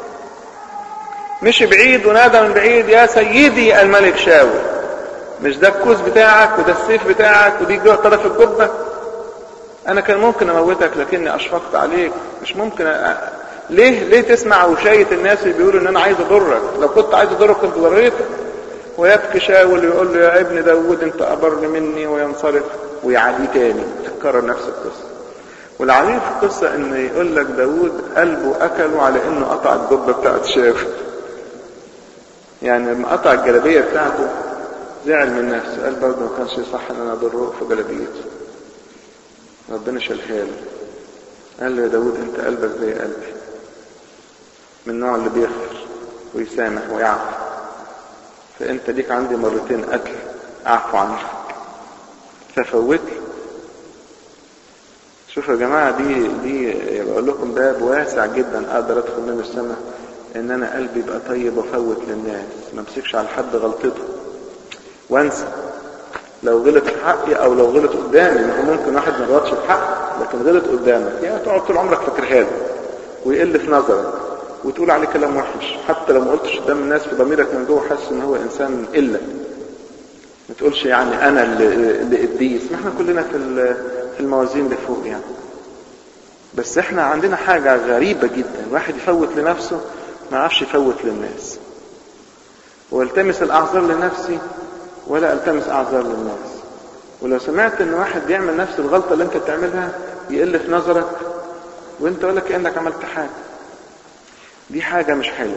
S1: مشي بعيد ونادى من بعيد يا سيدي الملك شاول مش ده الكوز بتاعك وده السيف بتاعك ودي طرف الجبة انا كان ممكن اموتك لكني اشفقت عليك مش ممكن أ... ليه ليه تسمع وشاية الناس اللي بيقولوا ان انا عايز اضرك لو كنت عايز اضرك كنت ضريتك ويبكي شاول ويقول له يا ابن داود انت ابر مني وينصرف ويعاديه تاني تتكرر نفس القصه والعجيب في القصة ان يقول لك داود قلبه اكله على انه قطع الجبة بتاعت شاف يعني لما قطع الجلابية بتاعته زعل من نفسه قال برضه ما كانش صح ان انا اضره في جلابيته ربنا شالها له قال له يا داود انت قلبك زي قلبي من النوع اللي بيغفر ويسامح ويعفو فانت ليك عندي مرتين قتل اعفو عنك ففوت شوفوا يا جماعة دي دي بقول لكم باب واسع جدا اقدر ادخل منه السماء ان انا قلبي يبقى طيب وافوت للناس ما امسكش على حد غلطته وانسى لو غلط في حقي او لو غلط قدامي ما هو ممكن واحد ما يغلطش في حقي لكن غلط قدامك يعني تقعد طول عمرك فاكرها له ويقل في نظرك وتقول عليه كلام وحش حتى لو ما قلتش قدام الناس في ضميرك من جوه حاسس ان هو انسان الا ما تقولش يعني انا اللي, اللي قديس ما احنا كلنا في في الموازين اللي فوق يعني بس احنا عندنا حاجة غريبة جدا واحد يفوت لنفسه ما يعرفش يفوت للناس والتمس الاعذار لنفسي ولا التمس اعذار للناس ولو سمعت ان واحد بيعمل نفس الغلطة اللي انت بتعملها يقل في نظرك وانت ولا كأنك عملت حاجة دي حاجة مش حلوة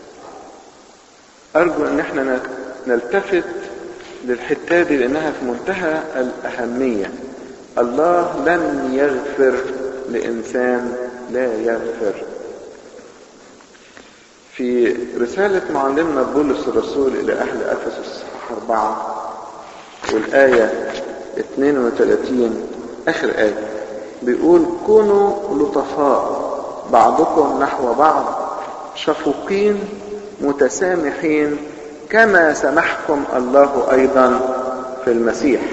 S1: ارجو ان احنا نلتفت للحتة دي لانها في منتهى الاهمية الله لن يغفر لانسان لا يغفر في رسالة معلمنا بولس الرسول إلى أهل أفسس صحاح أربعة والآية 32 آخر آية بيقول كونوا لطفاء بعضكم نحو بعض شفوقين متسامحين كما سمحكم الله أيضا في المسيح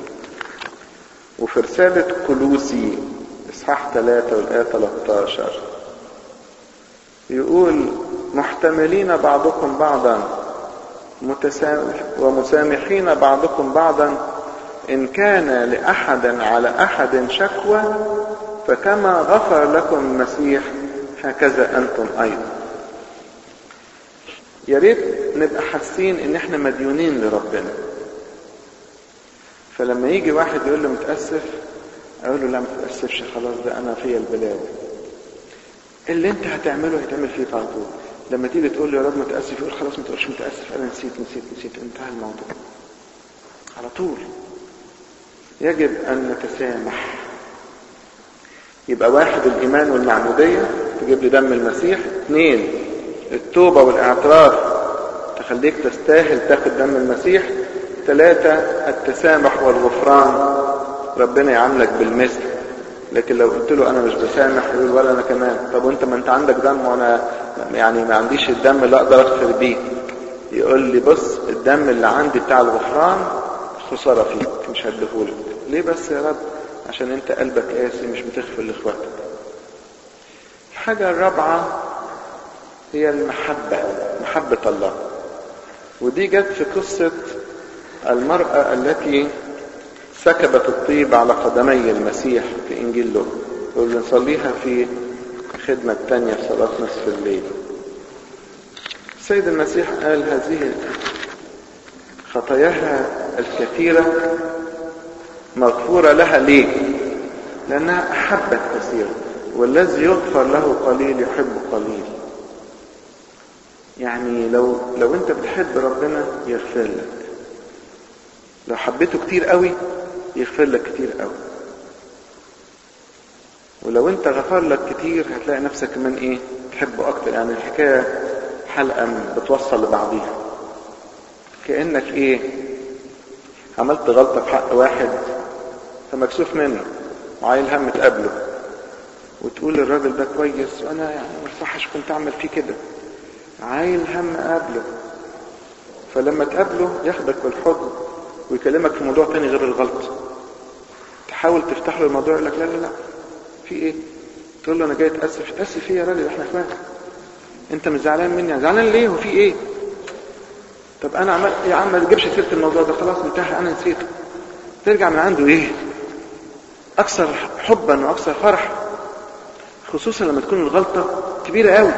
S1: وفي رسالة كلوسي إصحاح 3 والآية 13 يقول محتملين بعضكم بعضا متسامح ومسامحين بعضكم بعضا إن كان لأحد على أحد شكوى فكما غفر لكم المسيح هكذا أنتم أيضا يا ريت نبقى حاسين ان احنا مديونين لربنا فلما يجي واحد يقول له متأسف اقول له لا ما تتأسفش خلاص ده انا فيا البلاد اللي انت هتعمله هيتعمل فيك على طول لما تيجي تقول له يا رب متأسف يقول خلاص ما تقولش متأسف انا نسيت نسيت نسيت انتهى الموضوع على طول يجب ان نتسامح يبقى واحد الايمان والمعمودية تجيب لي دم المسيح اثنين التوبة والاعتراف تخليك تستاهل تاخد دم المسيح ثلاثة التسامح والغفران ربنا يعاملك بالمثل لكن لو قلت له انا مش بسامح يقول ولا انا كمان طب وانت ما انت عندك دم وانا يعني ما عنديش الدم اللي اقدر اغفر بيه يقول لي بص الدم اللي عندي بتاع الغفران خسارة فيك مش هديهولك ليه بس يا رب عشان انت قلبك قاسي مش بتغفر لاخواتك الحاجة الرابعة هي المحبة محبة الله ودي جت في قصة المرأة التي سكبت الطيب على قدمي المسيح في انجيل له واللي نصليها في الخدمة الثانية في صلاة نصف الليل السيد المسيح قال هذه خطاياها الكثيرة مغفورة لها ليه لأنها أحبت كثيرا والذي يغفر له قليل يحب قليل يعني لو لو انت بتحب ربنا يغفر لك لو حبيته كتير قوي يغفر لك كتير قوي ولو انت غفر لك كتير هتلاقي نفسك كمان ايه تحبه اكتر يعني الحكاية حلقة بتوصل لبعضيها كأنك ايه عملت غلطة في حق واحد فمكسوف منه وعايل هم تقابله وتقول للراجل ده كويس وانا يعني ما يصحش كنت اعمل فيه كده عايل هم قابله فلما تقابله ياخدك بالحضن ويكلمك في موضوع تاني غير الغلط تحاول تفتح له الموضوع يقول لك لا لا لا في ايه تقول له انا جاي اتاسف اتاسف ايه يا راجل احنا اخوات انت مش زعلان مني زعلان ليه وفي ايه طب انا عمل يا عم ما تجيبش سيره الموضوع ده خلاص انتهى انا نسيته ترجع من عنده ايه اكثر حبا واكثر فرح خصوصا لما تكون الغلطه كبيره قوي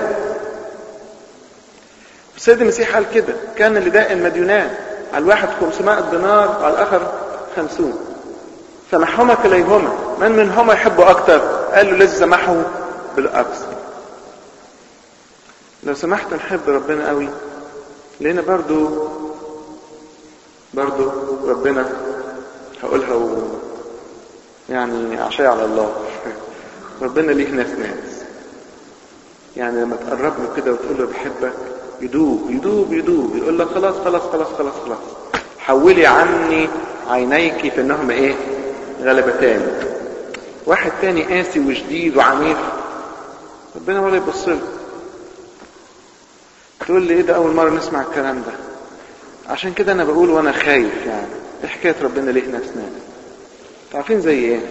S1: السيد المسيح قال كده كان لداء المديونان على الواحد 500 دينار وعلى الاخر 50 سمحهما كليهما من منهما يحب اكتر قال له الذي سمحه بالاقصى لو سمحت نحب ربنا قوي لان برضو برضو ربنا هقولها و... يعني عشاء على الله ربنا ليه ناس ناس يعني لما تقرب له كده وتقول له بحبك يدوب يدوب يدوب يقول لك خلاص خلاص خلاص خلاص خلاص حولي عني عينيك في انهم ايه غلبتان واحد تاني قاسي وشديد وعنيف ربنا ولا يبص له تقول لي ايه ده اول مره نسمع الكلام ده عشان كده انا بقول وانا خايف يعني ايه حكايه ربنا ليه ناس ناس عارفين زي ايه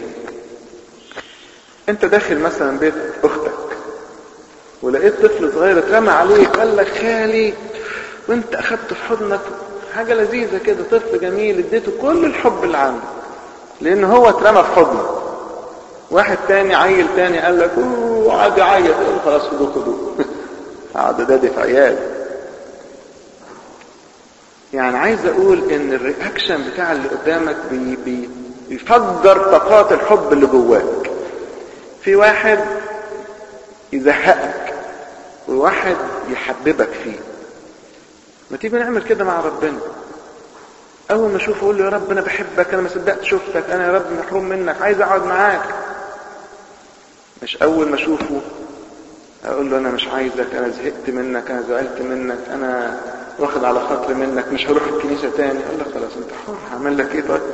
S1: انت داخل مثلا بيت اختك ولقيت طفل صغير اترمى عليك قال لك خالي وانت اخدته في حضنك حاجه لذيذه كده طفل جميل اديته كل الحب اللي عنده لان هو اترمى في حضنك واحد تاني عيل تاني قال لك اوه وقعد يعيط يقول خلاص خدوه خدوه قعد دادي في عيال يعني عايز اقول ان الرياكشن بتاع اللي قدامك بي بي بيفجر طاقات الحب اللي جواك في واحد يزهقك وواحد يحببك فيه ما تيجي نعمل كده مع ربنا اول ما اشوفه اقول له يا رب انا بحبك انا ما صدقت شفتك انا يا رب محروم منك عايز اقعد معاك مش اول ما اشوفه اقول له انا مش عايزك انا زهقت منك انا زعلت منك انا واخد على خاطري منك مش هروح الكنيسه تاني اقول لك خلاص انت حر هعمل لك ايه طيب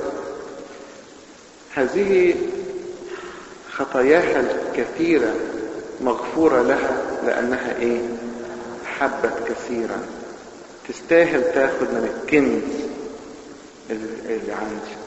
S1: هذه خطاياها الكثيره مغفوره لها لانها ايه حبت كثيرا تستاهل تاخد من الكنز اللي عندي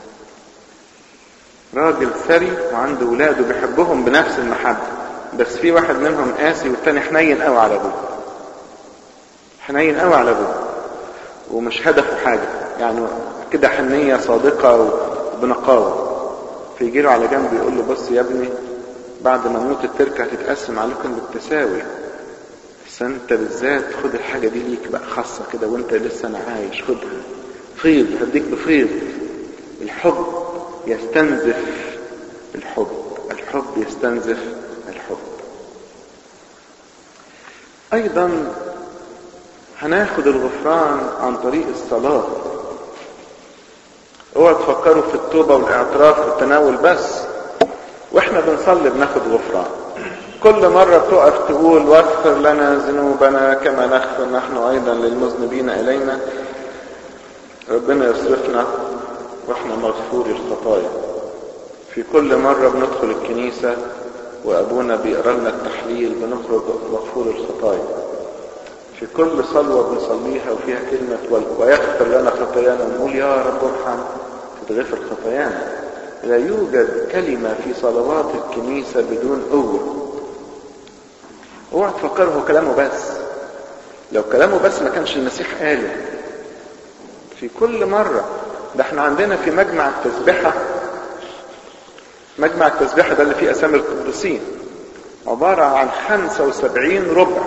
S1: راجل ثري وعنده ولاده بيحبهم بنفس المحبة بس في واحد منهم قاسي والتاني حنين قوي على ابوه حنين قوي على ابوه ومش هدفه حاجة يعني كده حنية صادقة وبنقاوة فيجي له على جنب يقول له بص يا ابني بعد ما نموت التركة هتتقسم عليكم بالتساوي بس انت بالذات خد الحاجة دي ليك بقى خاصة كده وانت لسه انا عايش خدها فيض هديك بفيض الحب يستنزف الحب الحب يستنزف الحب ايضا هناخد الغفران عن طريق الصلاة اوعى تفكروا في التوبة والاعتراف والتناول بس واحنا بنصلي بناخد غفران كل مرة بتقف تقول واغفر لنا ذنوبنا كما نغفر نحن ايضا للمذنبين الينا ربنا يصرفنا واحنا مغفور الخطايا في كل مرة بندخل الكنيسة وابونا بيقرا لنا التحليل بنخرج مغفور الخطايا في كل صلوة بنصليها وفيها كلمة ويغفر لنا خطايانا ونقول يا رب ارحم تتغفر خطايانا لا يوجد كلمة في صلوات الكنيسة بدون قوة اوعى تفكروا هو كلامه بس لو كلامه بس ما كانش المسيح قاله في كل مرة ده احنا عندنا في مجمع التسبحة مجمع التسبحة ده اللي فيه أسامي القديسين عبارة عن 75 ربع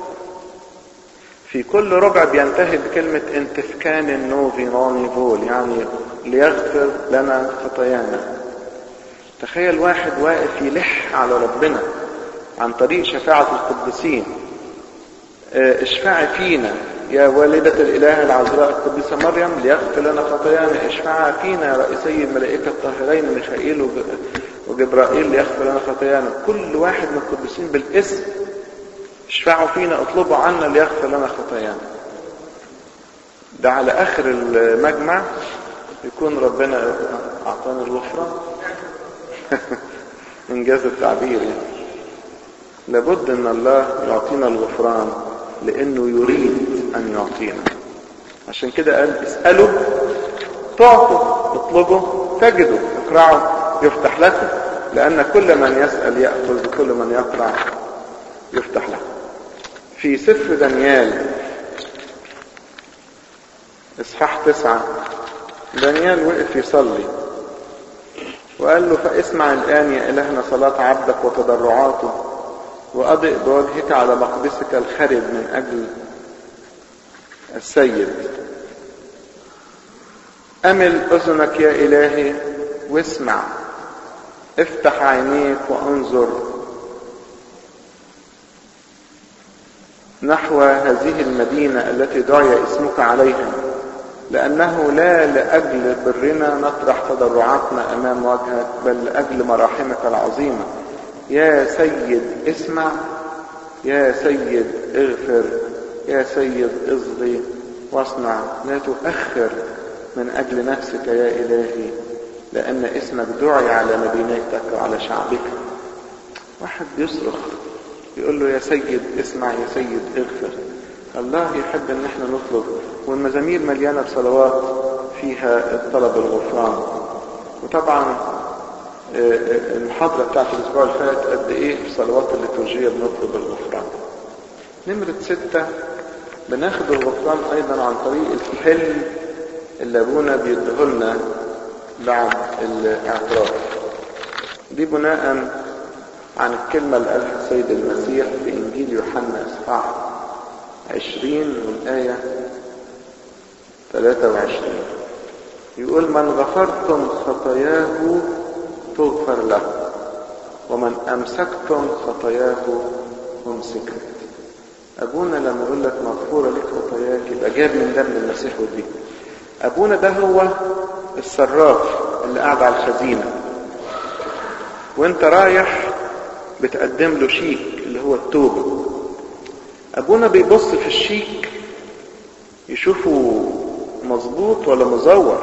S1: في كل ربع بينتهي بكلمة انتفكان نوفي نوني فول يعني ليغفر لنا خطايانا تخيل واحد واقف يلح على ربنا عن طريق شفاعة القديسين اه اشفعي فينا يا والدة الإله العذراء القديسة مريم ليغفر لنا خطايانا اشفعها فينا يا رئيسي الملائكة الطاهرين ميخائيل وجبرائيل ليغفر لنا خطايانا كل واحد من القديسين بالاسم اشفعوا فينا اطلبوا عنا ليغفر لنا خطايانا ده على اخر المجمع يكون ربنا اعطانا الغفران انجاز التعبير يعني لابد ان الله يعطينا الغفران لانه يريد ان يعطينا عشان كده قال اسألوا تعطوا اطلبوا تجدوا اقرعوا يفتح لكم لان كل من يسأل يأخذ وكل من يقرع يفتح له في سفر دانيال اصحاح تسعة دانيال وقف يصلي وقال له فاسمع الآن يا إلهنا صلاة عبدك وتضرعاته وأضئ بوجهك على مقدسك الخرب من أجل السيد أمل أذنك يا إلهي واسمع افتح عينيك وانظر نحو هذه المدينة التي دعي اسمك عليها لأنه لا لأجل برنا نطرح تضرعاتنا أمام وجهك بل لأجل مراحمك العظيمة يا سيد اسمع يا سيد اغفر يا سيد اصغي واصنع لا تؤخر من أجل نفسك يا إلهي لأن اسمك دعي على مدينتك وعلى شعبك واحد بيصرخ يقول له يا سيد اسمع يا سيد اغفر الله يحب ان احنا نطلب والمزامير مليانة بصلوات فيها الطلب الغفران وطبعا المحاضرة بتاعت الاسبوع اللي فات قد ايه في صلوات الليتورجية بنطلب الغفران نمرة ستة بناخد الغفران ايضا عن طريق الحل اللي ابونا بيديهولنا بعد الاعتراف دي بناء عن الكلمة اللي قالها السيد المسيح في انجيل يوحنا اصحاح عشرين والآية ثلاثة وعشرين يقول من غفرتم خطاياه تغفر له ومن أمسكتم خطاياه أمسكت أبونا لما يقول لك مغفورة لك خطاياك يبقى جاب من دم المسيح ودي أبونا ده هو الصراف اللي قاعد على الخزينة وانت رايح بتقدم له شيك اللي هو التوبة ابونا بيبص في الشيك يشوفه مظبوط ولا مزور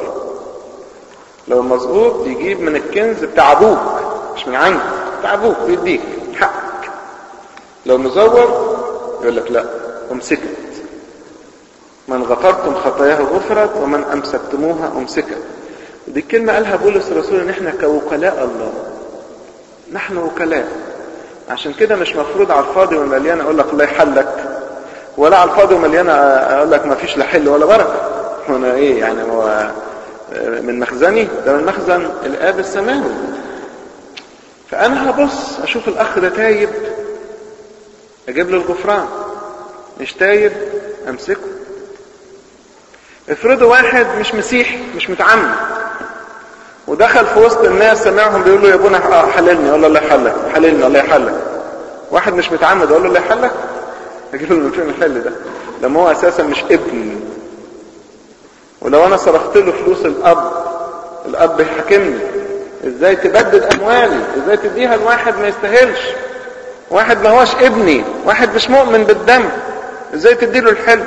S1: لو مظبوط يجيب من الكنز بتاع ابوك مش من عندك بتاع ابوك بيديك حقك لو مزور يقول لك لا امسكت من غفرتم خطاياه غفرت ومن امسكتموها امسكت ودي الكلمه قالها بولس الرسول ان احنا كوكلاء الله نحن وكلاء عشان كده مش مفروض على الفاضي والمليان اقول لك الله يحلك ولا على الفاضي والمليان اقول لك ما فيش لا حل ولا بركه هنا ايه يعني هو من مخزني ده من مخزن الاب السماوي فانا هبص اشوف الاخ ده تايب اجيب له الغفران مش تايب امسكه افرضوا واحد مش مسيحي مش متعمد ودخل في وسط الناس سمعهم بيقولوا يا ابونا حللني اقول له الله يحلك حللني الله يحلك واحد مش متعمد اقول له الله يحلك اجيب له من فين الحل ده لما هو اساسا مش ابن ولو انا صرفت له فلوس الاب الاب يحاكمني ازاي تبدد اموالي ازاي تديها لواحد ما يستاهلش واحد ما هوش ابني واحد مش مؤمن بالدم ازاي تديله الحل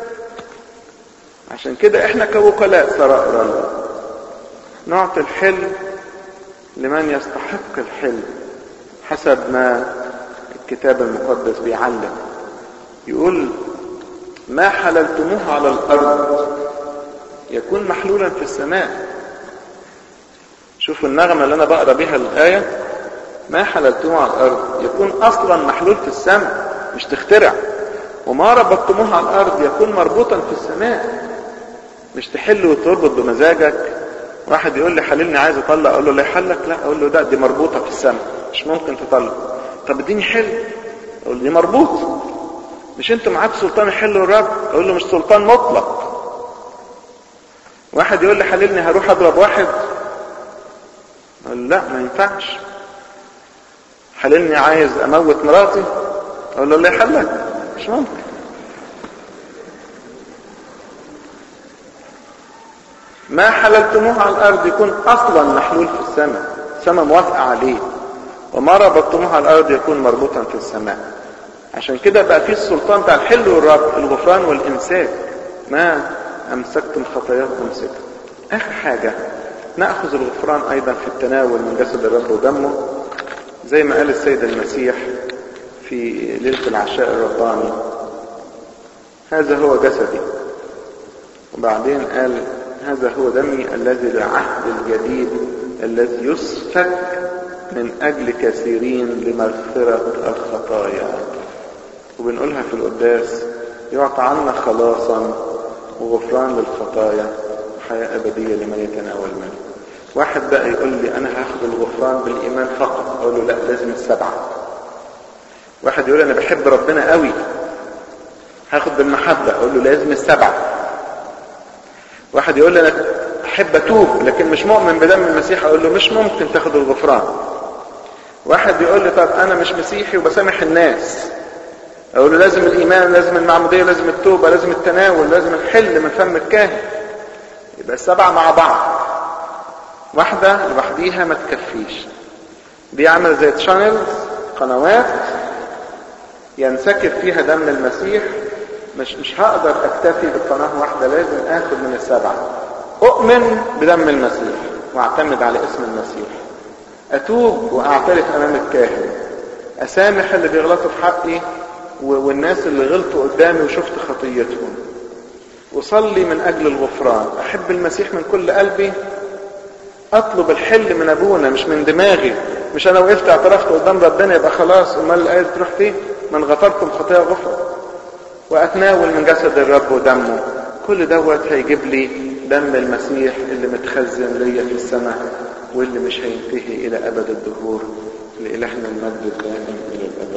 S1: عشان كده احنا كوكلاء سرائر الله نعطي الحل لمن يستحق الحل حسب ما الكتاب المقدس بيعلم يقول ما حللتموه على الارض يكون محلولا في السماء شوفوا النغمة اللي انا بقرا بيها الايه ما حللتموه على الارض يكون اصلا محلول في السماء مش تخترع وما ربطتموه على الارض يكون مربوطا في السماء مش تحل وتربط بمزاجك واحد يقول لي حللني عايز اطلق اقول له لا يحلك لا اقول له ده دي مربوطه في السماء مش ممكن تطلق طب اديني حل اقول دي مربوط مش انت معاك سلطان حل الرب اقول له مش سلطان مطلق واحد يقول لي حللني هروح اضرب واحد اقول لا ما ينفعش حللني عايز اموت مراتي اقول له لا يحلك مش ممكن ما حللتموه على الارض يكون اصلا محلول في السماء السماء موافقه عليه وما ربطتموه على الارض يكون مربوطا في السماء عشان كده بقى في السلطان بتاع الحل والرب الغفران والامساك ما امسكتم خطاياكم امسكت اخر حاجه ناخذ الغفران ايضا في التناول من جسد الرب ودمه زي ما قال السيد المسيح في ليله العشاء الرباني هذا هو جسدي وبعدين قال هذا هو دمي الذي للعهد الجديد الذي يسفك من أجل كثيرين لمغفرة الخطايا وبنقولها في القداس يعطى عنا خلاصا وغفران للخطايا حياة أبدية لمن يتناول منه واحد بقى يقول لي أنا هاخد الغفران بالإيمان فقط أقول له لا لازم السبعة واحد يقول أنا بحب ربنا قوي هاخد بالمحبة أقول له لازم السبعة واحد يقول لي انا احب اتوب لكن مش مؤمن بدم المسيح اقول له مش ممكن تاخد الغفران واحد يقول لي طب انا مش مسيحي وبسامح الناس اقول له لازم الايمان لازم المعمودية لازم التوبة لازم التناول لازم الحل من فم الكاهن يبقى السبعة مع بعض واحدة لوحديها ما تكفيش بيعمل زي تشانلز قنوات ينسكب فيها دم المسيح مش مش هقدر اكتفي بقناة واحدة لازم اخد من السبعة اؤمن بدم المسيح واعتمد على اسم المسيح اتوب واعترف امام الكاهن اسامح اللي بيغلطوا في حقي والناس اللي غلطوا قدامي وشفت خطيتهم اصلي من اجل الغفران احب المسيح من كل قلبي اطلب الحل من ابونا مش من دماغي مش انا وقفت اعترفت قدام ربنا يبقى خلاص امال الايه تروح فين من غفرتم خطايا غفر واتناول من جسد الرب ودمه كل دوت هيجيب لي دم المسيح اللي متخزن ليا في السماء واللي مش هينتهي الى ابد الدهور لالهنا المجد الدائم الى الابد